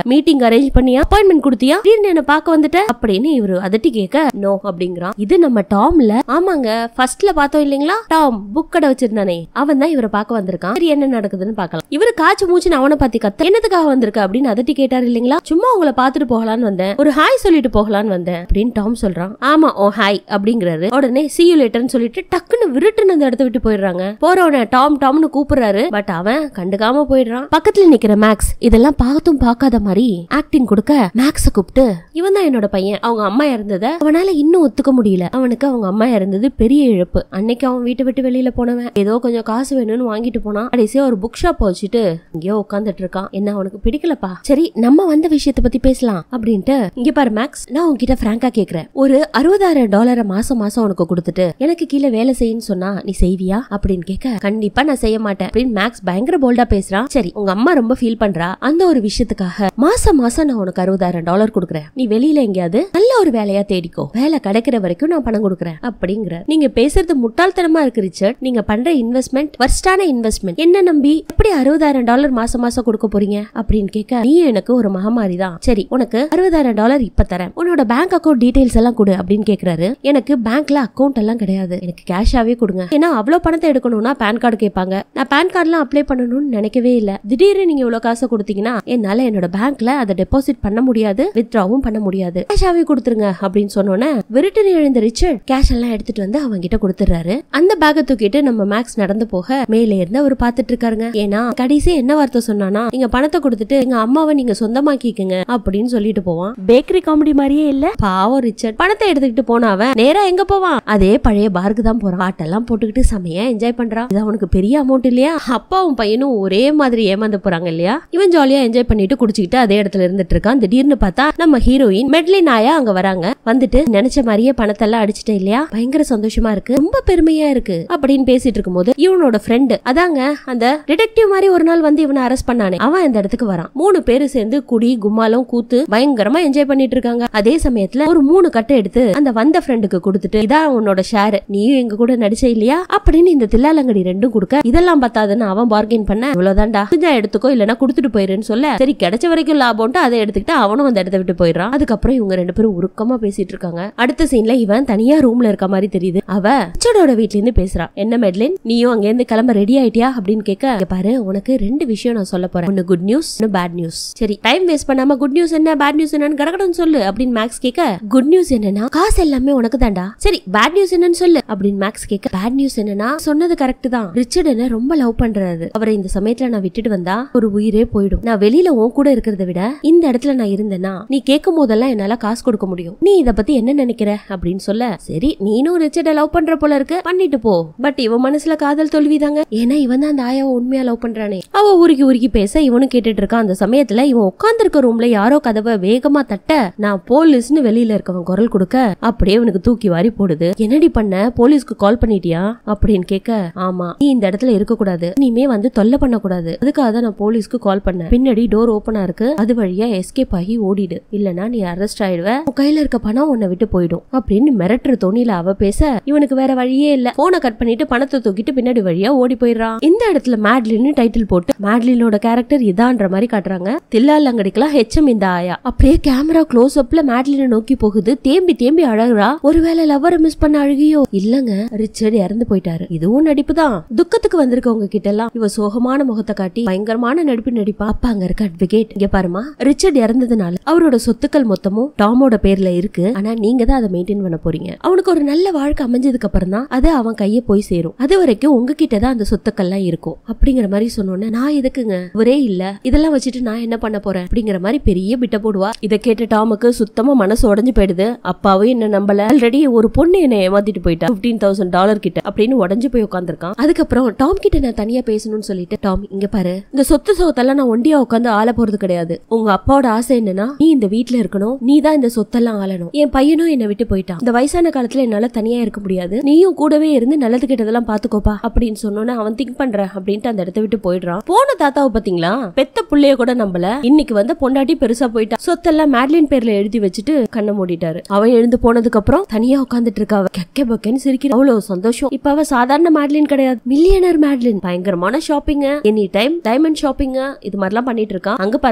மீட்டிங் அரேஞ்ச் பண்ணியா அப்பாயின்மெண்ட் கொடுத்தியா திடீர்னு என்ன பார்க்க வந்துட்ட அப்படின்னு இவரு அதட்டி கேட்க நோ அப்படிங்கிறான் இது நம்ம டாம்ல ஆமாங்க ஃபர்ஸ்ட்ல பார்த்தோம் இல்லைங்களா டாம் புக் கடை வச்சிருந்தானே அவன் தான் இவரை பார்க்க வந்திருக்கான் சரி என்ன நடக்குதுன்னு பார்க்கலாம் இவரு காய்ச்சி மூச்சுன்னு அவனை பத்தி கத்த என்னதுக்காக வந்திருக்க அப்படின்னு அதட்டி கேட்டாரு இல்லைங்களா சும்மா உங்களை பார்த்துட்டு போகலான்னு வந்தேன் ஒரு ஹாய் சொல்லிட்டு போகலான்னு வந்தேன் அப்படின்னு டாம் சொல்றான் ஆமா ஓ ஹாய் அப்படிங்கிறாரு உடனே see you laterன்னு சொல்லிட்டு டக்குன்னு விருட்டுன்னு அந்த இடத்த விட்டு போயிடுறாங்க போறவன டாம் டாம்னு கூப்பிடுறாரு பட் அவன் கண்டுக்காம போயிடுறான் பக்கத்துல நிக்கிற மேக்ஸ் இதெல்லாம் பார்த்தும் பார்க்காத மாதிரி ஆக்டிங் கொடுக்க மேக்ஸ கூப்பிட்டு இவன் தான் என்னோட பையன் அவங்க அம்மா இறந்தத அவனால இன்னும் ஒத்துக்க முடியல அவனுக்கு அவங்க அம்மா இறந்தது பெரிய இழப்பு அன்னைக்கு அவன் வீட்டை விட்டு வெளியில போனவன் ஏதோ கொஞ்சம் காசு வேணும்னு வாங்கிட்டு போனான் கடைசியா ஒரு புக் ஷாப் வச்சுட்டு இங்கேயோ உட்காந்துட்டு இருக்கான் என்ன அவனுக்கு பிடிக்கலப்பா சரி நம்ம வந்த விஷயத்த பத்தி பேசலாம் அப்படின்ட்டு இங்க பாரு மேக்ஸ் நான் உன்கிட்ட பிராங்கா கேக்குறேன் ஒரு அறுபதாயிரம் டாலரை மாசம் மாசம் உனக்கு கொடுத்துட்டு எனக்கு கீழே வேலை செய்யுன்னு சொன்னா நீ செய்வியா அப்படின்னு கேட்க கண்டிப்பா நான் செய்ய மாட்டேன் அப்படின்னு மேக்ஸ் பயங்கர போல்டா பேசுறான் சரி உங்க அம்மா ரொம்ப ஃபீல் பண்றா அந்த ஒரு விஷயத்துக்காக மாசம் மாசம் நான் உனக்கு அறுபதாயிரம் டாலர் கொடுக்குறேன் நீ வெளியில எங்கேயாவது நல்ல ஒரு வேலையா தேடிக்கோ வேலை கிடைக்கிற வரைக்கும் நான் பணம் கொடுக்குறேன் அப்படிங்கிற நீங்க பேசுறது முட்டாள்தனமா இருக்கு ரிச்சர்ட் நீங்க பண்ற இன்வெஸ்ட்மெண்ட் வர்ஸ்டான இன்வெஸ்ட்மெண்ட் என்ன நம்பி எப்படி அறுபதாயிரம் டாலர் மாசம் மாசம் கொடுக்க போறீங்க அப்படின்னு கேட்க நீ எனக்கு ஒரு மகமாரி தான் சரி உனக்கு அறுபதாயிரம் டாலர் இப்ப தரேன் உன்னோட பேங்க் அக்கௌண்ட் டீடைல்ஸ் எல்லாம் கொடு அப்படின்னு கேக்குறாரு எனக்கு பேங்க்ல அக்கௌண்ட் எல்லாம் கிடையாது எனக்கு கேஷாவே கொடுங்க ஏன்னா அவ்வளவு பணத்தை எடுக்கணும்னா பேன் கார்டு கேட்பாங்க நான் பேன் கார்டுலாம் அப்ளை பண்ணணும்னு நினைக்கவே இல்ல திடீர்னு நீங்க இவ்வளவு காசை கொடுத்தீங்கன்னா என்னால என்னோட பேங்க்ல அதை டெபாசிட் பண்ண முடியாது வித்ட்ராவும் பண்ண முடியாது கேஷாவே கொடுத்துருங்க அப்படின்னு சொன்னோன்னே விருட்டுன்னு எழுந்த ரிச்சர்ட் கேஷ் எல்லாம் எடுத்துட்டு வந்து அவங்க கிட்ட கொடுத்துறாரு அந்த பேக்கை தூக்கிட்டு நம்ம மேக்ஸ் நடந்து போக மேலே இருந்து அவர் பாத்துட்டு இருக்காருங்க ஏன்னா கடைசி என்ன வார்த்தை சொன்னானா நீங்க பணத்தை கொடுத்துட்டு எங்க அம்மாவை நீங்க சொந்தமாக்கிக்கங்க அப்படின்னு சொல்லிட்டு போவான் பேக்கரி காமெடி மாதிரியே இல்ல பாவம் ரிச்சர்ட் பணத்தை எடுத்துக்கிட்டு போன அவன் நேரா எங்க போவான் அதே பழைய பாருக்கு தான் போறான் பாட்டெல்லாம் போட்டுக்கிட்டு செமையா என்ஜாய் பண்றான் இது அவனுக்கு பெரிய அமௌண்ட் இல்லையா அப்பாவும் பையனும் ஒரே மாதிரி ஏமாந்து போறாங்க இல்லையா இவன் ஜாலியா என்ஜாய் பண்ணிட்டு குடிச்சுக்கிட்டு அதே இடத்துல இருந்துட்டு இருக்கான் திடீர்னு பார்த்தா நம்ம ஹீரோயின் மெட்லின் ஆயா அங்க வராங்க வந்துட்டு நினைச்ச மாதிரியே பணத்தை எல்லாம் அடிச்சிட்டேன் இல்லையா பயங்கர சந்தோஷமா இருக்கு ரொம்ப பெருமையா இருக்கு அப்படின்னு பேசிட்டு இருக்கும்போது இவனோட ஃப்ரெண்டு அதாங்க அந்த டிடெக்டிவ் மாதிரி ஒரு நாள் வந்து இவனை அரெஸ்ட் பண்ணானே அவன் இந்த இடத்துக்கு வரான் மூணு பேரு சேர்ந்து குடி கும்மாலம் கூத்து பயங்கரமா என்ஜாய் பண்ணிட்டு இருக்காங்க அதே சமயத்துல ஒரு மூணு கட்டை எடுத்து அந்த வந்த ஃப்ரெண்டுக்கு கொடுத்துட்டு இதான் உன்னோட ஷேர் நீயும் எங்க கூட நடிச்ச இல்லையா அப்படின்னு இந்த தில்லாலங்கடி ரெண்டும் கொடுக்க இதெல்லாம் பத்தாதுன்னு அவன் பார்கெயின் பண்ண இவ்வளவுதான்டா கொஞ்சம் எடுத்துக்கோ இல்லனா கொடுத்துட்டு போயிருன்னு சொல்ல சரி கிடைச்ச வரைக்கும் லாபம்ட்டு அதை எடுத்துக்கிட்டு அவனும் அந்த இடத்த விட்டு போயிடுறான் அதுக்கப்புறம் இவங்க ரெண்டு பேரும் உருக்கமா பேசிட்டு இருக்காங்க அடுத்த சீன்ல இவன் தனியா ரூம்ல இருக்க மாதிரி தெரியுது அவ ரிச்சர்டோட வீட்ல இருந்து பேசுறா என்ன மெட்லின் நீயும் அங்க இருந்து கிளம்ப ரெடி ஆயிட்டியா அப்படின்னு கேட்க "இங்க பாரு உனக்கு ரெண்டு விஷயம் நான் சொல்ல போறேன் ஒன்னு குட் நியூஸ் ஒன்னு பேட் நியூஸ் சரி டைம் வேஸ்ட் பண்ணாம குட் நியூஸ் என்ன பேட் நியூஸ் என்னன்னு கடகடன்னு சொல்லு அப்படின்னு மேக்ஸ் கேட்க குட் நியூஸ் என்னன்னா காசு எல்லாமே உனக்கு தான்டா சரி பேட் நியூஸ் என்னன்னு சொல்லு அப்படின்னு மேக்ஸ் கேட்க பேட் நியூஸ் என்னன்னா சொன்னது கரெக்ட் தான் ரிச்சர்ட் என்ன ரொம்ப லவ் பண்றாரு அவரை இந்த சமயத்துல நான் விட்டுட்டு வந்தா ஒரு உயிரே போயிடும் நான் வெளியில உன் கூட இருக்கிறத விட இந்த இடத்துல நான் இருந்தேன்னா நீ கேட்கும் போதெல்லாம் என்னால காசு கொடுக்க முடியும் நீ இத பத்தி என்ன நினைக்கிற அப்படின்னு சொல்ல சரி நீனும் ரிச்சர்ட லவ் பண்ற போல இருக்கு பண்ணிட்டு போ பட் இவன் மனசுல காதல் தோல்விதாங்க ஏன்னா இவன் தான் அந்த ஆயாவை உண்மையா லவ் பண்றானே அவ உருகி உருகி பேச இவனும் கேட்டுட்டு இருக்கான் அந்த சமயத்துல இவன் உட்கார்ந்து இருக்க ரூம்ல யாரோ கதவை வேகமா தட்ட நான் போலீஸ்னு வெளியில இருக்கவன் குரல் கொடுக்க அப்படியே இவனுக்கு தூக்கி வாரி போடுது என்னடி பண்ண போலீஸ்க்கு கால் பண்ணிட்டியா அப்படின்னு கேட்க ஆமா நீ இந்த இடத்துல இருக்க கூடாது நீமே வந்து தொல்லை பண்ண கூடாது அதுக்காக தான் நான் போலீஸ்க்கு கால் பண்ணேன் பின்னாடி டோர் ஓபனா இருக்கு அது வழியா எஸ்கேப் ஆகி ஓடிடு இல்லனா நீ அரெஸ்ட் ஆயிடுவ உன் கையில இருக்க பணம் உன்னை விட்டு போயிடும் அப்படின்னு மிரட்டுற தோணியில அவ பேச இவனுக்கு வேற வழியே இல்ல போனை கட் பண்ணிட்டு பணத்தை தூக்கிட்டு பின்னாடி வழியா ஓடி போயிடுறான் இந்த இடத்துல மேட்லின்னு டைட்டில் போட்டு மேட்லினோட கேரக்டர் இதான்ற மாதிரி காட்டுறாங்க தில்லாலங்கடிக்கலாம் ஹெச்எம் இந்த ஆயா அப்படியே கேமரா க்ளோஸ் அப்ல மேட்லினை நோக்கி போகுது தேம்பி தேம்பி அழகுறா ஒருவேளை லவ்வரை மிஸ் பண்ண அழுகியோ இல்லங்க ரிச்சர்ட் இறந்து போயிட்டாரு இதுவும் நடிப்பு தான் துக்கத்துக்கு வந்திருக்கவங்க கிட்ட எல்லாம் இவ சோகமான முகத்தை காட்டி பயங்கரமான நடிப்பு நடிப்பா அப்ப அங்க இருக்க அட்வொகேட் இங்க பாருமா ரிச்சர்ட் இறந்ததுனால அவரோட சொத்துக்கள் மொத்தமும் டாமோட பேர்ல இருக்கு ஆனா நீங்க தான் அதை மெயின்டைன் பண்ண போறீங்க அவனுக்கு ஒரு நல்ல வாழ்க்கை அமைஞ்சதுக்கு அப்புறம் தான் அது அவன் கைய போய் சேரும் அது வரைக்கும் உங்ககிட்ட தான் அந்த சொத்துக்கள்லாம் இருக்கும் அப்படிங்கிற மாதிரி சொன்னோன்னே நான் எதுக்குங்க ஒரே இல்ல இதெல்லாம் வச்சுட்டு நான் என்ன பண்ண போறேன் அப்படிங்கிற மாதிரி பெரிய பிட்ட போடுவா இதை கேட்ட டாமுக்கு சுத்தமா மனசு உடஞ்சு போயிடுது அப்பாவும் என்ன நம்பல ஆல்ரெடி ஒரு பொண்ணு என்ன ஏமாத்திட்டு போயிட்டா பிப்டீன் தௌசண்ட் டாலர் கிட்ட அப்படின்னு உடஞ்சு போய் உட்காந்துருக்கான் அதுக்கப்புறம் டாம் கிட்ட நான் தனியா பேசணும்னு சொல்லிட்டு டாம் இங்க பாரு இந்த சொத்து சொத்தெல்லாம் நான் ஒண்டியா உட்காந்து ஆள போறது கிடையாது உங்க அப்பாவோட ஆசை என்னன்னா நீ இந்த வீட்ல இருக்கணும் நீ தான் இந்த சொத்தெல்லாம் ஆளணும் என் பையனும் என்னை விட்டு போயிட்டான் இந்த வயசான காலத்துல என்னால தனியா இருக்க முடியாது நீயும் கூடவே இருந்து நல்லது கெட்டதெல்லாம் பாத்துக்கோப்பா அப்படின்னு சொன்னோன்னே அவன் திங்க் பண்றேன் அப்படின்ட்டு அந்த இடத்த விட்டு போயிடுறான் போன தாத்தாவை பாத்தீங்களா பெத்த புள்ளைய கூட நம்பல இன்னைக்கு வந்து பொண்டாட்டி பெருசா போயிட்டா சொத்தெல்லாம் மேட்லின் பேர்ல எழுதி வச்சுட்டு கண்ணை மூடிட்டாரு அவன் எழுந்து போனதுக்கு அப்புறம் தனியா உட்காந்துட்டு இருக்கா அவ கெக்க பக்கன்னு சிரிக்கிறா அவ்வளவு சந்தோஷம் இப்ப அவ சாதாரண மேட்லின் கிடையாது மில்லியனர் மேட்லின் பயங்கரமான shopping any time diamond shopping இது மாதிரிலாம் பண்ணிட்டு இருக்கான் அங்க பாருங்க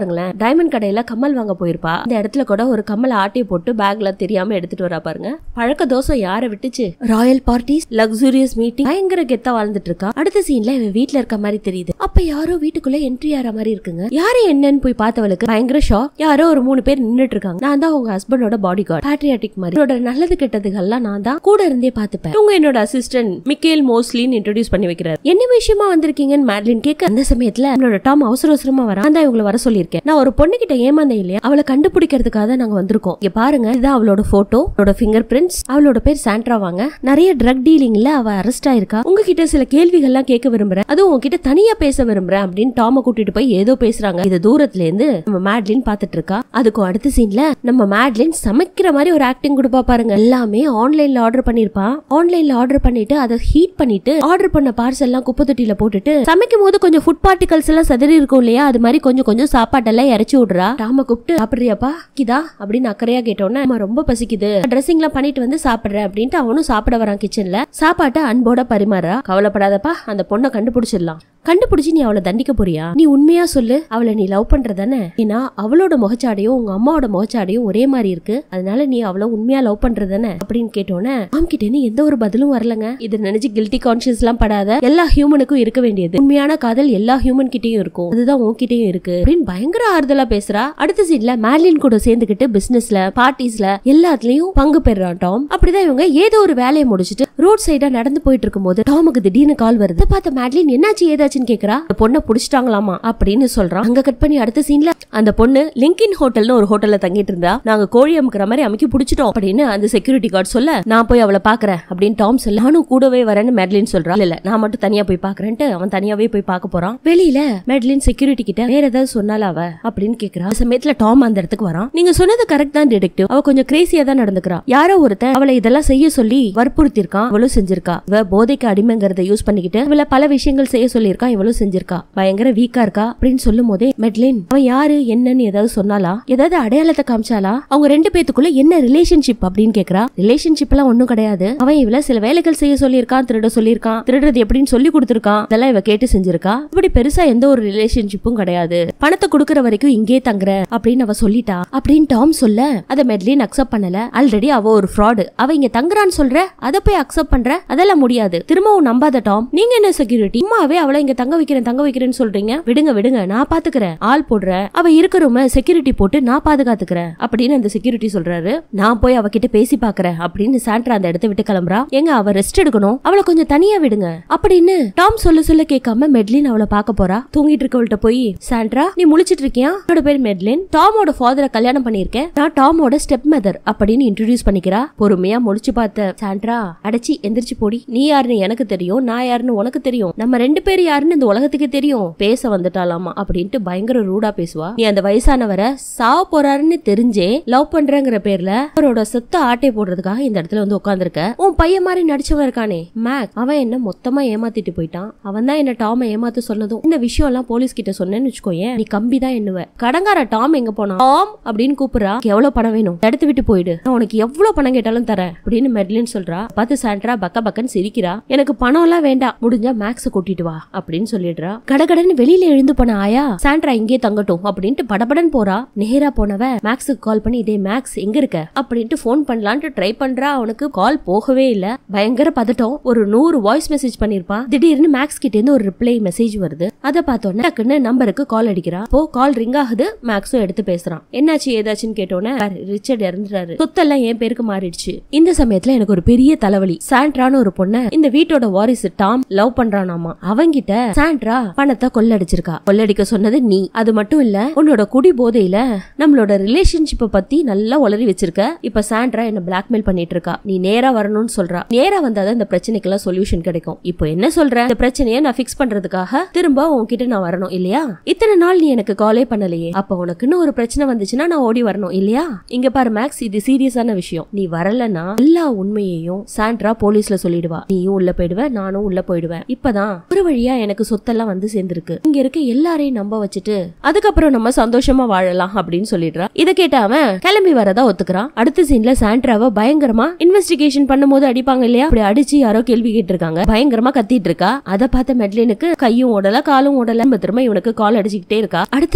பாருங்களேன் டைமண்ட் கடையில கம்மல் வாங்க போயிருப்பா இந்த இடத்துல கூட ஒரு கம்மல் ஆட்டையை போட்டு பேக்ல தெரியாம எடுத்துட்டு வரா பாருங்க பழக்க தோசம் யார விட்டுச்சு ராயல் பார்ட்டிஸ் லக்ஸூரியஸ் மீட்டிங் பயங்கர கெத்தா வாழ்ந்துட்டு இருக்கா அடுத்த சீன்ல இவன் வீட்ல இருக்க மாதிரி தெரியுது அப்ப யாரோ வீட்டுக்குள்ள என்ட்ரி ஆற மாதிரி இருக்குங்க யாரு என்னன்னு போய் பார்த்தவளுக்கு பயங்கர ஷாக் யாரோ ஒரு மூணு பேர் நின்னுட்டு இருக்காங்க நான் தான் உங்க ஹஸ்பண்டோட பாடி கார்டு பேட்ரியாட்டிக் மாதிரி இவரோட நல்லது கெட்டதுகள்லாம் நான் தான் கூட இருந்தே பார்த்துப்பேன் உங்க என்னோட அசிஸ்டன்ட் மிக்கேல் மோஸ்லின்னு இன்ட்ரோடியூஸ் பண்ணி வைக்கிறார் என்ன விஷயமா வந்திருக்கீங்கன்னு மேட்லின் கேட்க அந்த சமயத்துல என்னோட டாம் அவசர அவசரமா வர நான் தான் இவங்களை வர சொல்லியிருக்கேன் நான் ஒரு பொண்ணு கிட்ட ஏமாந்தேன் இல்லையா அவளை கண்டுபிடிக்கிறதுக்காக தான் நாங்க வந்திருக்கோம் இங்க பாருங்க இதுதான் அவளோட போட்டோ அவளோட ஃபிங்கர் பிரிண்ட்ஸ் அவளோட பேர் சாண்ட்ரா வாங்க நிறைய ட்ரக் டீலிங்ல அவ அரெஸ்ட் ஆயிருக்கா உங்ககிட்ட சில கேள்விகள்லாம் கேட்க விரும்புறேன் அதுவும் உங்ககிட்ட தனியா பேச விரும்புறேன் அப்படின்னு டாம கூட்டிட்டு போய் ஏதோ பேசுறாங்க இது தூரத்துல இருந்து நம்ம மேட்லின் பாத்துட்டு இருக்கா அதுக்கும் அடுத்த சீன்ல நம்ம மேட்லின் சமைக்கிற மாதிரி ஒரு ஆக்டிங் கொடுப்பா பாருங்க எல்லாமே ஆன்லைன்ல ஆர்டர் பண்ணிருப்பா ஆன்லைன்ல ஆர்டர் பண்ணிட்டு அதை ஹீட் பண்ணிட்டு ஆர்டர் பண்ண பார்சல் எல்லாம் குப்பை தொட்டியில போட்டுட்டு சமைக்கும் போது கொஞ்சம் ஃபுட் பார்ட்டிகல்ஸ் எல்லாம் சதறி இருக்கும் இல்லையா அது மாதிரி கொஞ்சம் கொஞ்சம் சாப்பாட்டெல்லாம் இறச்சி விடுறா டாம கூப்பிட்டு சாப்பிடுறியாப்பா கிதா அப்படின்னு அக்கறையா கேட்டோன்னே அம்மா ரொம்ப பசிக்குது ட்ரெஸ்ஸிங் எல்லாம் பண்ணிட்டு வந்து சாப்பிடுறேன் அப்படின்ட்டு அவனும் சாப்பிட வரான் கிச்சன்ல சாப்பாட்டை அன்போட பரிமாறா கவலைப்படாதப்பா அந்த பொண்ணை கண்டுபிடிச்சிடலாம் கண்டுபிடிச்சு நீ அவளை தண்டிக்க போறியா நீ உண்மையா சொல்லு அவளை நீ லவ் பண்றதானே ஏன்னா அவளோட முகச்சாடையும் உங்க அம்மாவோட முகச்சாடையும் ஒரே மாதிரி இருக்கு அதனால நீ அவளை உண்மையா லவ் பண்றதானே அப்படின்னு கேட்டோன்னே மாம் கிட்ட இருந்து எந்த ஒரு பதிலும் வரலங்க இது நினைச்சு கில்ட்டி கான்சியஸ் எல்லாம் படாத எல்லா ஹியூமனுக்கும் இருக்க வேண்டியது உண்மையான காதல் எல்லா ஹியூமன் கிட்டயும் இருக்கும் அதுதான் உன்கிட்டயும் இருக்கு அப்படின்னு பயங்கர ஆறுதலா பேசுறா அடுத்த சீன்ல மேர்லின் கூட சேர்ந்துக்கிட்டு பிசினஸ்ல பார்ட்டிஸ்ல எல்லாத்துலயும் பங்கு பெறான் டாம் அப்படிதான் இவங்க ஏதோ ஒரு வேலையை முடிச்சிட்டு ரோட் சைடா நடந்து போயிட்டு இருக்கும்போது டாமுக்கு திடீர்னு கால் வருது இதை பார்த்த மேட்லின் என்னாச்சு ஏதாச்சுன்னு கேக்குறா அந்த பொண்ணை புடிச்சிட்டாங்களாமா அப்படின்னு சொல்றான் அங்க கட் பண்ணி அடுத்த சீன்ல அந்த பொண்ணு லிங்கின் ஹோட்டல்னு ஒரு ஹோட்டல்ல தங்கிட்டு இருந்தா நாங்க கோழி அமுக்கிற மாதிரி அமைக்கி புடிச்சிட்டோம் அப்படின்னு அந்த செக்யூரிட்டி கார்டு சொல்ல நான் போய் அவளை பாக்குறேன் அப்படின்னு டாம் சொல்ல நானும் கூடவே வரேன்னு மேட்லின் சொல்றா இல்ல இல்ல நான் மட்டும் தனியா போய் பாக்குறேன்ட்டு அவன் தனியாவே போய் பார்க்க போறான் வெளியில மேட்லின் செக்யூரிட்டி கிட்ட வேற ஏதாவது சொன்னால அவ அப்படின்னு கேக்குறா அந்த சமயத்துல டாம் அந்த இடத்துக்கு வரான் நீங்க சொன்னது கரெக்ட் தான் டிடெக்டிவ் அவ கொஞ்சம் கிரேசியா தான் நடந்துக்கிறா யாரோ ஒருத்தன் அவளை இதெல்லாம் செய்ய சொல்லி வற்புறுத்தி இருக்கான் அவளும் செஞ்சிருக்கா இவ போதைக்கு அடிமைங்கிறத யூஸ் பண்ணிக்கிட்டு இவள பல விஷயங்கள் செய்ய சொல்லியிருக்கான் இவளும் செஞ்சிருக்கா பயங்கர வீக்கா இருக்கா அப்படின்னு சொல்லும் போதே மெட்லின் அவன் யாரு என்னன்னு ஏதாவது சொன்னாலா ஏதாவது அடையாளத்தை காமிச்சாலா அவங்க ரெண்டு பேத்துக்குள்ள என்ன ரிலேஷன்ஷிப் அப்படின்னு கேக்குறா ரிலேஷன்ஷிப் எல்லாம் ஒண்ணும் கிடையாது அவன் இவள சில வேலைகள் செய்ய சொல்லியிருக்கான் திருட சொல்லியிருக்கான் திருடுறது எப்படின்னு சொல்லி கொடுத்திருக்கான் இதெல்லாம் இவ கேட்டு செஞ்சிருக்கா இப்படி பெருசா எந்த ஒரு ரிலேஷன்ஷிப்பும் கிடையாது பணத்தை கொடுக்கற வரைக்கும் இங்கே தங்குற அப்படின்னு அவ சொல்லிட்டா அப்படின்னு டாம் சொல்ல அத மெட்லின் அக்செப்ட் பண்ணல ஆல்ரெடி அவ ஒரு ஃப்ராடு அவ இங்க தங்குறான்னு சொல்ற அத போய் அக்செப்ட் பண்ற அதெல்லாம் முடியாது திரும்பவும் நம்பாத டாம் நீங்க என்ன செக்யூரிட்டி சும்மாவே அவளை இங்க தங்க வைக்கிறேன் தங்க வைக்கிறேன்னு சொல்றீங்க விடுங்க விடுங்க நான் பாத்துக்கிறேன் ஆள் போடுறேன் அவ இருக்கிற ரூம செக்யூரிட்டி போட்டு நான் பாதுகாத்துக்கிறேன் அப்படின்னு அந்த செக்யூரிட்டி சொல்றாரு நான் போய் அவகிட்ட பேசி பாக்குறேன் அப்படின்னு சாண்ட்ரா அந்த இடத்த விட்டு கிளம்புறா எங்க அவ ரெஸ்ட் எடுக்கணும் அவளை கொஞ்சம் தனியா விடுங்க அப்படின்னு டாம் சொல்ல சொல்ல கேட்காம மெட்லின் அவளை பார்க்க போறா தூங்கிட்டு இருக்கவள்கிட்ட போய் சாண்ட்ரா நீ முழிச்சிட்டு இருக்கியா என்னோட பேர் மெட்லின் டாமோட ஃபாதரை கல்யாணம் பண்ணிருக்கேன் நான் டாமோட ஸ்டெப் மதர் அப்படின்னு இன்ட்ரோடியூஸ் பண்ணிக்கிறா பொறுமையா முடிச்சு பார்த்த சாண்ட்ரா அடைச்சி எந்திரிச்சு போடி நீ யாருன்னு எனக்கு தெரியும் நான் யாருன்னு உனக்கு தெரியும் நம்ம ரெண்டு பேர் யாருன்னு இந்த உலகத்துக்கு தெரியும் பேச வந்துட்டாலாமா அப்படின்ட்டு பயங்கர ரூடா பேசுவா நீ அந்த வயசானவரை சாவ போறாருன்னு தெரிஞ்சே லவ் பண்றேங்கிற பேர்ல அவரோட சொத்த ஆட்டை போடுறதுக்காக இந்த இடத்துல வந்து உட்காந்துருக்க உன் பையன் மாதிரி நடிச்சவன் இருக்கானே மேக் அவன் என்ன மொத்தமா ஏமாத்திட்டு போயிட்டான் அவன் தான் என்ன டாம ஏமாத்த சொன்னதும் இந்த விஷயம் எல்லாம் போலீஸ் கிட்ட சொன்னேன்னு வச்சுக்கோயேன் நீ கம்பி தான் எண்ணுவ கடங்கார டாம் எங்க போனா டாம் அப்படின்னு கூப்பிடுறா "உனக்கு எவ்வளவு பணம் வேணும் எடுத்து விட்டு போயிடு நான் உனக்கு எவ்வளவு பணம் கேட்டாலும் தரேன் அப்படின்னு மெட்லின் சொல்றா பார்த்து சாண்ட்ரா பக்க பக்கன்னு சிரிக்கிறா எனக்கு பணம் எல்லாம் வேண்டாம் முடிஞ்சா மேக்ஸ கூட்டிட்டு வா அப்படின்னு சொல்லிடுறா கடகடன்னு வெளியில எழுந்து போன ஆயா சாண்ட்ரா இங்கே தங்கட்டும் அப்படின்ட்டு படபடன் போறா நேரா போனவ மேக்ஸுக்கு கால் பண்ணி இதே மேக்ஸ் எங்க இருக்க அப்படின்ட்டு ஃபோன் பண்ணலான்ட்டு ட்ரை பண்றா அவனுக்கு கால் போகவே இல்ல பயங்கர பதட்டம் ஒரு நூறு வாய்ஸ் மெசேஜ் பண்ணிருப்பான் திடீர்னு மேக்ஸ் கிட்ட இருந்து ஒரு ரிப்ளை மெசேஜ் வருது அத பார்த்தோன்னே டக்குன்னு நம்பருக்கு கால் அடிக்கிறா அப்போ கால் ரிங் ஆகுது மேக்ஸும் எடுத்து பேசுறான் என்னாச்சு ஏதாச்சுன்னு கேட்டோன்னே "பாரு, ரிச்சர்ட் இறந்துட்டாரு சொத்தெல்லாம் என் பேருக்கு மாறிடுச்சு இந்த சமயத்துல எனக்கு ஒரு பெரிய தலைவலி சாண்ட்ரான்னு ஒரு பொண்ண இந்த வீட்டோட வாரிசு டாம் லவ் பண்றானாமா அவங்கிட்ட சாண்ட்ரா பணத்தை கொள்ளடிச்சிருக்கா கொள்ளடிக்க சொன்னது நீ அது மட்டும் இல்ல உன்னோட குடி போதையில நம்மளோட ரிலேஷன்ஷிப்பை பத்தி நல்லா உளறி வச்சிருக்க இப்ப சாண்ட்ரா என்ன பிளாக்மெயில் பண்ணிட்டு இருக்கா நீ நேரா வரணும்னு சொல்றா நேரா வந்தாதான் இந்த பிரச்சனைக்கெல்லாம் சொல்யூஷன் கிடைக்கும் இப்போ என்ன சொல்ற இந்த பிரச்சனையை நான் ஃபிக்ஸ் பண்றதுக்காக திரும்ப உன்கிட்ட நான் வரணும் இல்லையா இத்தனை நாள் நீ எனக்கு காலே பண்ணலையே அப்ப உனக்குன்னு ஒரு பிரச்சனை வந்துச்சுன்னா நான் ஓடி வரணும் இல்லையா இங்க பாரு மேக்ஸ் இது சீரியஸான விஷயம் நீ வரலன்னா எல்லா உண்மையையும் சாண்ட்ரா போலீஸ்ல சொல்லிடுவா நீயும் உள்ள போயிடுவ நானும் உள்ள போயிடுவேன் இப்பதான் ஒரு வழியா எனக்கு சொத்தெல்லாம் வந்து சேர்ந்திருக்கு இங்க இருக்க எல்லாரையும் நம்ப வச்சுட்டு அதுக்கப்புறம் நம்ம சந்தோஷமா வாழலாம் அப்படின்னு சொல்லிடுறா இதை கேட்ட அவன் கிளம்பி வரதா ஒத்துக்கிறான் அடுத்த சீன்ல சாண்ட்ராவை பயங்கரமா இன்வெஸ்டிகேஷன் பண்ணும்போது அடிப்பாங்க இல்லையா அப்படி அடிச்சு யாரோ கேள்வி கேட்டிருக்காங்க பயங்கரமா கத்திட்டு இருக்கா அதை பார்த்த மெட்லினுக்கு கையும் ஓடல காலும் ஓடல திரும்ப திரும்ப இவனுக்கு கால் அடிச்சுக்கிட்டே இருக்கா அடுத்த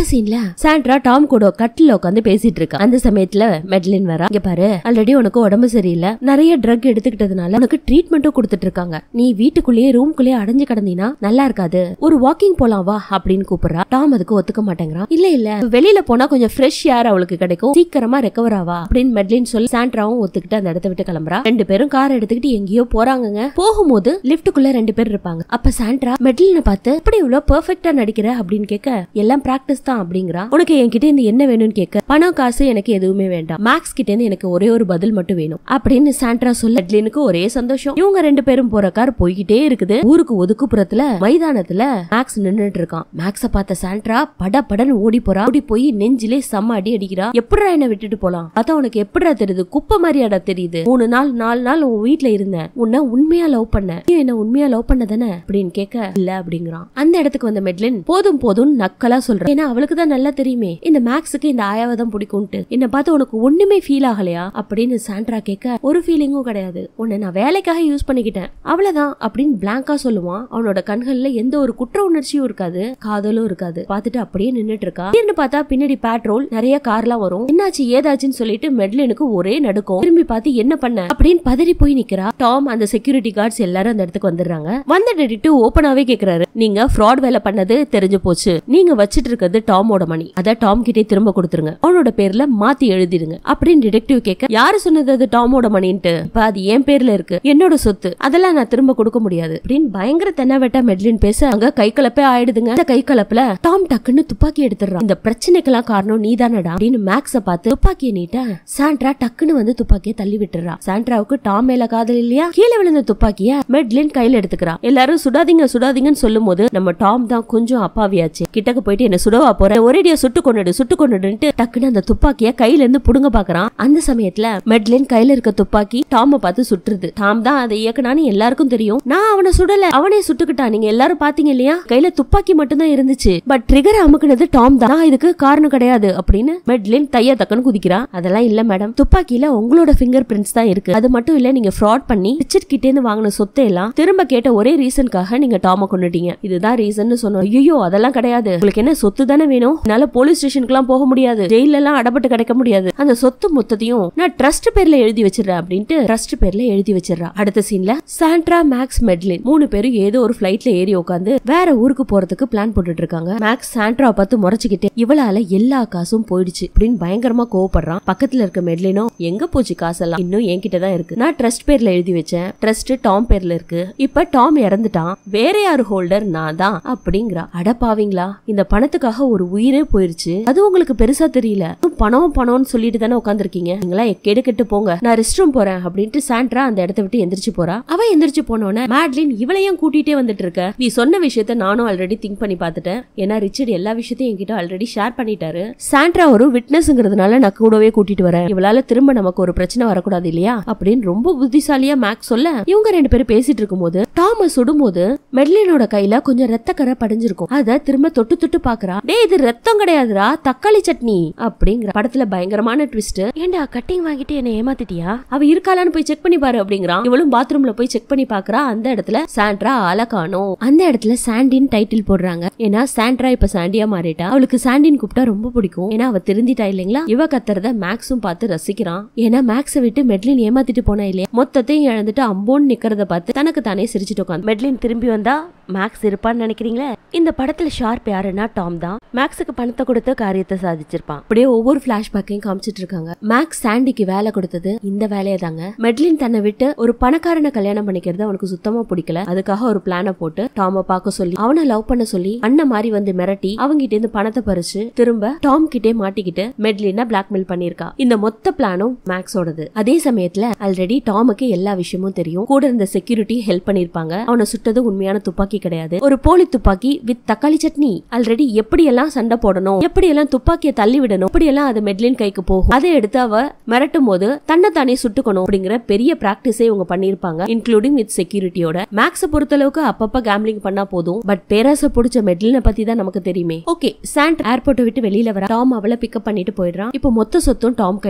சீன்ல சாண்ட்ரா டாம் கூட கட்டில உட்காந்து பேசிட்டு இருக்கா அந்த சமயத்துல மெட்லின் வரா இங்க பாரு ஆல்ரெடி உனக்கு உடம்பு சரியில்லை நிறைய ட்ரக் எடுத்துக்கிட்டதுனால உனக்கு ட்ரீட்மெண்ட்டும் கொடுத்துட்டு இருக்காங்க நீ வீட்டுக்குள்ளேயே ரூம்குள்ளேயே அடைஞ்சு கிடந்தீனா நல்லா இருக்காது ஒரு வாக்கிங் போலாம் வா அப்படின்னு கூப்பிடுறா டாம் அதுக்கு ஒத்துக்க மாட்டேங்கிறான் இல்ல இல்ல வெளியில போனா கொஞ்சம் ஃப்ரெஷ் ஏர் அவளுக்கு கிடைக்கும் சீக்கிரமா ரெக்கவர் ஆவா அப்படின்னு மெட்லின் சொல்லி சாண்ட்ராவும் ஒத்துக்கிட்டு அந்த இடத்த விட்டு கிளம்புறா ரெண்டு பேரும் கார் எடுத்துக்கிட்டு எங்கேயோ போறாங்கங்க போகும்போது லிப்டுக்குள்ள ரெண்டு பேர் இருப்பாங்க அப்ப சாண்ட்ரா மெட்லினை பார்த்து எப்படி இவ்வளவு பெர்ஃபெக்ட்டா நடிக்கிற அப்படின்னு கேட்க எல்லாம் பிராக்டிஸ் தான் அப்படிங்கிறா உனக்கு என்கிட்ட இருந்து என்ன வேணும்னு கேட்க பணம் காசு எனக்கு எதுவுமே வேண்டாம் மேக்ஸ் கிட்ட இருந்து எனக்கு ஒரே ஒரு பதில் மட்டும் வேணும் அப்படின்னு சாண்ட்ரா சொல்ல மெட்லினுக்கு ஒரே சந்தோஷம் இவங்க ரெண்டு பேரும் போற கார் போய்கிட்டே இருக்குது ஊருக்கு ஒதுக்குப்புறத்துல மைதானத்துல மேக்ஸ் நின்னுட்டு இருக்கான் மேக்ஸ பார்த்த சாண்ட்ரா பட படன்னு ஓடி போறா ஓடி போய் நெஞ்சிலே செம்ம அடி அடிக்கிறா எப்படிடா என்ன விட்டுட்டு போலாம் பார்த்தா உனக்கு எப்படிடா தெரியுது குப்பை மாதிரியாடா தெரியுது மூணு நாள் நாலு நாள் உன் வீட்ல இருந்தேன் உன்னை உண்மையா லவ் பண்ண நீ என்ன உண்மையா லவ் பண்ண தானே அப்படின்னு கேட்க இல்ல அப்படிங்கிறான் அந்த இடத்துக்கு வந்த மெட்லின் போதும் போதும் நக்கலா சொல்றேன் ஏன்னா அவளுக்கு தான் நல்லா தெரியுமே இந்த மேக்ஸுக்கு இந்த ஆயாவை தான் பிடிக்கும்ட்டு என்ன பார்த்து உனக்கு ஒண்ணுமே ஃபீல் ஆகலையா அப்படின்னு சாண்ட்ரா கேட்க ஒரு ஃபீலிங்கும் கிடையாது உன்னை நான் வேலைக்காக யூஸ் பண்ணிக்கிட்டேன் அவ்வளவுதான் அப்படின்னு பிளாங்கா சொல்லுவான் அவனோட கண்கள்ல எந்த ஒரு குற்ற உணர்ச்சியும் இருக்காது காதலும் இருக்காது பார்த்துட்டு அப்படியே நின்னுட்டு இருக்கா திடீர்னு பார்த்தா பின்னாடி பெட்ரோல் நிறைய கார்லாம் வரும் என்னாச்சு ஏதாச்சுன்னு சொல்லிட்டு மெட்லினுக்கு ஒரே நடுக்கும் திரும்பி பார்த்து என்ன பண்ண அப்படின்னு பதறி போய் நிக்கிறா டாம் அந்த செக்யூரிட்டி கார்ட்ஸ் எல்லாரும் அந்த இடத்துக்கு வந்துடுறாங்க வந்த டிடெக்டிவ் ஓப்பனாவே கேக்குறாரு நீங்க ஃப்ராட் வேலை பண்ணது தெரிஞ்சு போச்சு நீங்க வச்சிட்டு இருக்கிறது டாமோட மணி அத டாம் கிட்டே திரும்ப கொடுத்துருங்க அவனோட பேர்ல மாத்தி எழுதிடுங்க அப்படின்னு டிடெக்டிவ் கேட்க யாரு சொன்னது அது டாமோட மணின்ட்டு இப்ப அது என் பேர்ல இருக்கு என்னோட சொத்து அதெல்லாம் நான் திரும்ப கொடுக்க முடியாது அப்படின்னு பயங்கர தென்னவெட்டா மெட்லின் பேச அங்க கை கலப்பே ஆயிடுதுங்க அந்த கை கலப்புல டாம் டக்குன்னு துப்பாக்கி எடுத்துடுறான் இந்த பிரச்சனைக்கெல்லாம் காரணம் நீதானடா அப்படின்னு மேக்ஸ பார்த்து துப்பாக்கியை நீட்ட சாண்ட்ரா டக்குன்னு வந்து துப்பாக்கியை தள்ளி விட்டுறா சாண்ட்ராவுக்கு டாம் மேல காதல் இல்லையா கீழே விழுந்த துப்பாக்கிய மெட்லின் கையில எடுத்துக்கிறா எல்லாரும் சுடாதீங்க சுடாதீங்கன்னு சொல்லும் போது நம்ம டாம் தான் கொஞ்சம் அப்பாவியாச்சு கிட்டக்கு போயிட்டு என்ன சுடவா போற ஒரேடியா சுட்டு கொண்டுடு சுட்டு கொண்டுடுன்ட்டு டக்குன்னு அந்த துப்பாக்கிய கையில இருந்து புடுங்க பாக்குறான் அந்த சமயத்துல மெட்லின் கையில இருக்க துப்பாக்கி டாம பார்த்து சுட்டுருது டாம் தான் அதை இயக்குனான்னு எல்லாருக்கும் தெரியும் நான் அவனை சுடல அவனே சுட்டுக்கிட்டான் நீங்க எல்லாரும் பாத்தீங்க இல்லையா கையில துப்பாக்கி மட்டும் தான் இருந்துச்சு பட் ட்ரிகர் அமுக்குனது டாம் தான் நான் இதுக்கு காரணம் கிடையாது அப்படின்னு மெட்லின் தைய தக்கன்னு குதிக்கிறா அதெல்லாம் இல்ல மேடம் துப்பாக்கியில உங்களோட ஃபிங்கர் பிரிண்ட்ஸ் தான் இருக்கு அது மட்டும் இல்ல நீங்க ஃப்ராட் பண்ணி ரிச்சர்ட் கிட்டே இருந்து வாங்கின சொத்தை எல்லாம் திரும்ப கேட்ட ஒரே ரீசனுக்காக நீங்க டாம கொண்டுட்டீங்க இதுதான் ரீசன் சொன்னோம் ஐயோ அதெல்லாம் கிடையாது உங்களுக்கு என்ன சொத்து தானே வேணும் என்னால போலீஸ் ஸ்டேஷனுக்குலாம் போக முடியாது ஜெயில எல்லாம் அடப்பட்டு கிடைக்க முடியாது அந்த சொத்து மொத்தத்தையும் நான் ட்ரஸ்ட் பேர்ல எழுதி வச்சிடறேன் அப்படின்ட்டு ட்ரஸ்ட் பேர்ல எழுதி வச்சிடறா அடுத்த சீன்ல சாண்ட்ரா மேக்ஸ் மெட்லின் மூணு பேரும் ஏதோ ஒரு ஃபிளைட்ல ஏறி உட்காந்து வேற ஊருக்கு போறதுக்கு பிளான் போட்டுட்டு இருக்காங்க மேக்ஸ் சாண்ட்ரா பார்த்து முறைச்சுக்கிட்டு இவளால எல்லா காசும் போயிடுச்சு அப்படின்னு பயங்கரமா கோவப்படுறான் பக்கத்துல இருக்க மெட்லினோ எங்க போச்சு காசெல்லாம் இன்னும் என்கிட்ட தான் இருக்கு நான் ட்ரஸ்ட் பேர்ல எழுதி வச்சேன் ட்ரஸ்ட் டாம் பேர்ல இருக்கு இப்ப டாம் இறந்துட்டான் வேற யாரு ஹோல்டர் நான் தான் அப்படிங்கிறா அடப்பாவீங்களா இந்த பணத்துக்காக ஒரு உயிரே போயிருச்சு அது உங்களுக்கு பெருசா தெரியல பணம் பணம்னு சொல்லிட்டு தானே உட்காந்துருக்கீங்க நீங்களா கெடு கெட்டு போங்க நான் ரெஸ்ட் ரூம் போறேன் அப்படின்ட்டு சாண்ட்ரா அந்த இடத்த விட்டு எந்திரிச்சு போறா அவ எந்திரிச்சு போனோடனே மேட்லின் இவளையும் கூட்டிட்டே வந்துட்டு இருக்க நீ சொன்ன விஷயத்த நானும் ஆல்ரெடி திங்க் பண்ணி பார்த்துட்டேன் ஏன்னா ரிச்சர்ட் எல்லா விஷயத்தையும் என்கிட்ட ஆல்ரெடி ஷேர் பண்ணிட்டாரு சாண்ட்ரா ஒரு விட்னஸ்ங்கிறதுனால நான் கூடவே கூட்டிட்டு வரேன் இவளால திரும்ப நமக்கு ஒரு பிரச்சனை வரக்கூடாது இல்லையா அப்படின்னு ரொம்ப புத்திசாலியா மேக்ஸ் சொல்ல இவங்க ரெண்டு பேரும் பேசிட்டு இருக்கும்போது டாம சுடும்போது மெட்லினோட கையில கொஞ்சம் ரத்தக்கரை படிஞ்சிருக்கும் அத திரும்ப தொட்டு தொட்டு பாக்குறா டேய் இது ரத்தம் கிடையாதுடா தக்காளி சட்னி அப்படிங்கிற படத்துல பயங்கரமான ட்விஸ்ட் ஏண்டா கட்டிங் வாங்கிட்டு என்ன ஏமாத்திட்டியா அவ இருக்காளான்னு போய் செக் பண்ணி பாரு அப்படிங்கிறான் இவளும் பாத்ரூம்ல போய் செக் பண்ணி பாக்குறா அந்த இடத்துல சாண்ட்ரா ஆள காணோம் அந்த இடத்துல சாண்டின் டைட்டில் போடுறாங்க ஏன்னா சாண்ட்ரா இப்ப சாண்டியா மாறிட்டா அவளுக்கு சாண்டின் கூப்பிட்டா ரொம்ப பிடிக்கும் ஏன்னா அவ திருந்திட்டா இல்லைங்களா இவ கத்துறத மேக்ஸும் பார்த்து ரசிக்கிறான் ஏன்னா மேக்ஸை விட்டு மெட்லின் ஏமாத்திட்டு போனா இல்லையா மொத்தத்தையும் இழந்துட்டு அம்போன்னு நிக்கிறத பார்த்து தனக்கு தானே சிரிச்சிட்டு உட்காந்து மெட்லின் திரும்பி வந்தா மேக்ஸ் இருப்பான்னு நினைக்கிறீங்களா இந்த படத்துல ஷார்ப் யாருன்னா டாம் தான் மேக்ஸுக்கு பணத்தை கொடுத்த காரியத்தை சாதிச்சிருப்பான் அப்படியே ஒவ்வொரு பிளாஷ்பேக்கையும் காமிச்சிட்டு இருக்காங்க மேக்ஸ் சாண்டிக்கு வேலை கொடுத்தது இந்த வேலையை தாங்க மெட்லின் தன்னை விட்டு ஒரு பணக்காரனை கல்யாணம் பண்ணிக்கிறது அவனுக்கு சுத்தமா பிடிக்கல அதுக்காக ஒரு பிளானை போட்டு டாம பார்க்க சொல்லி அவனை லவ் பண்ண சொல்லி அண்ணன் மாதிரி வந்து மிரட்டி அவங்கிட்ட இருந்து பணத்தை பறிச்சு திரும்ப டாம் கிட்டே மாட்டிக்கிட்டு மெட்லினை பிளாக்மெயில் பண்ணிருக்கா இந்த மொத்த பிளானும் மேக்ஸோடது அதே சமயத்துல ஆல்ரெடி டாமுக்கு எல்லா விஷயமும் தெரியும் கூட இருந்த செக்யூரிட்டி ஹெல்ப் பண்ணிருப்பாங்க அவனை சுட்டது உண்மையான துப்பாக்கி கிடையாது ஒரு போலி துப்பாக்கி வித் தக்காளி சட்னி ஆல்ரெடி எப்படி எல்லாம் சண்டை போடணும் எப்படி எல்லாம் துப்பாக்கியை தள்ளி விடணும் எப்படி எல்லாம் அது மெட்லின் கைக்கு போகும் அதை எடுத்து அவ மிரட்டும் போது தன்னை தானே சுட்டுக்கணும் அப்படிங்கிற பெரிய பிராக்டிஸே இவங்க பண்ணிருப்பாங்க இன்க்ளூடிங் வித் செக்யூரிட்டியோட மேக்ஸ பொறுத்தளவுக்கு அப்பப்ப கேம்லிங் பண்ணா போதும் பட் பேராச பிடிச்ச மெட்லினை பத்தி தான் நமக்கு தெரியுமே ஓகே சாண்ட் ஏர்போர்ட்டை விட்டு வெளியில வர டாம் அவளை பிக்கப் பண்ணிட்டு போயிடுறான் இப்போ மொத்த சொத்தும் டாம் கையில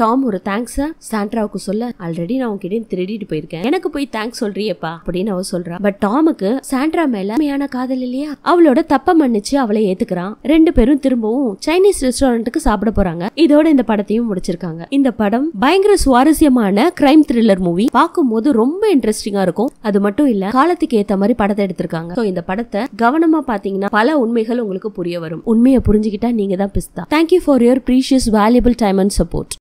டாம் ஒரு தேங்க்ஸ் சாண்ட்ராவுக்கு சொல்ல ஆல்ரெடி நான் உன்கிட்ட திருடிட்டு போயிருக்கேன் எனக்கு போய் தேங்க்ஸ் சொல்றியேப்பா அப்படின்னு அவ சொல்றா பட் டாமுக்கு சாண்ட்ரா மேல உண்மையான காதல் இல்லையா அவளோட தப்ப மன்னிச்சு அவளை ஏத்துக்கிறான் ரெண்டு பேரும் திரும்பவும் சைனீஸ் ரெஸ்டாரண்ட்டுக்கு சாப்பிட போறாங்க இதோட இந்த படத்தையும் முடிச்சிருக்காங்க இந்த படம் பயங்கர சுவாரஸ்யமான கிரைம் த்ரில்லர் மூவி பார்க்கும்போது ரொம்ப இன்ட்ரெஸ்டிங்கா இருக்கும் அது மட்டும் இல்ல காலத்துக்கு ஏத்த மாதிரி படத்தை எடுத்திருக்காங்க So, இந்த படத்தை கவனமா பாத்தீங்கன்னா பல உண்மைகள் உங்களுக்கு புரிய வரும் உண்மையை புரிஞ்சுக்கிட்டா நீங்க தான் பிஸ்தா thank you for your precious valuable time and support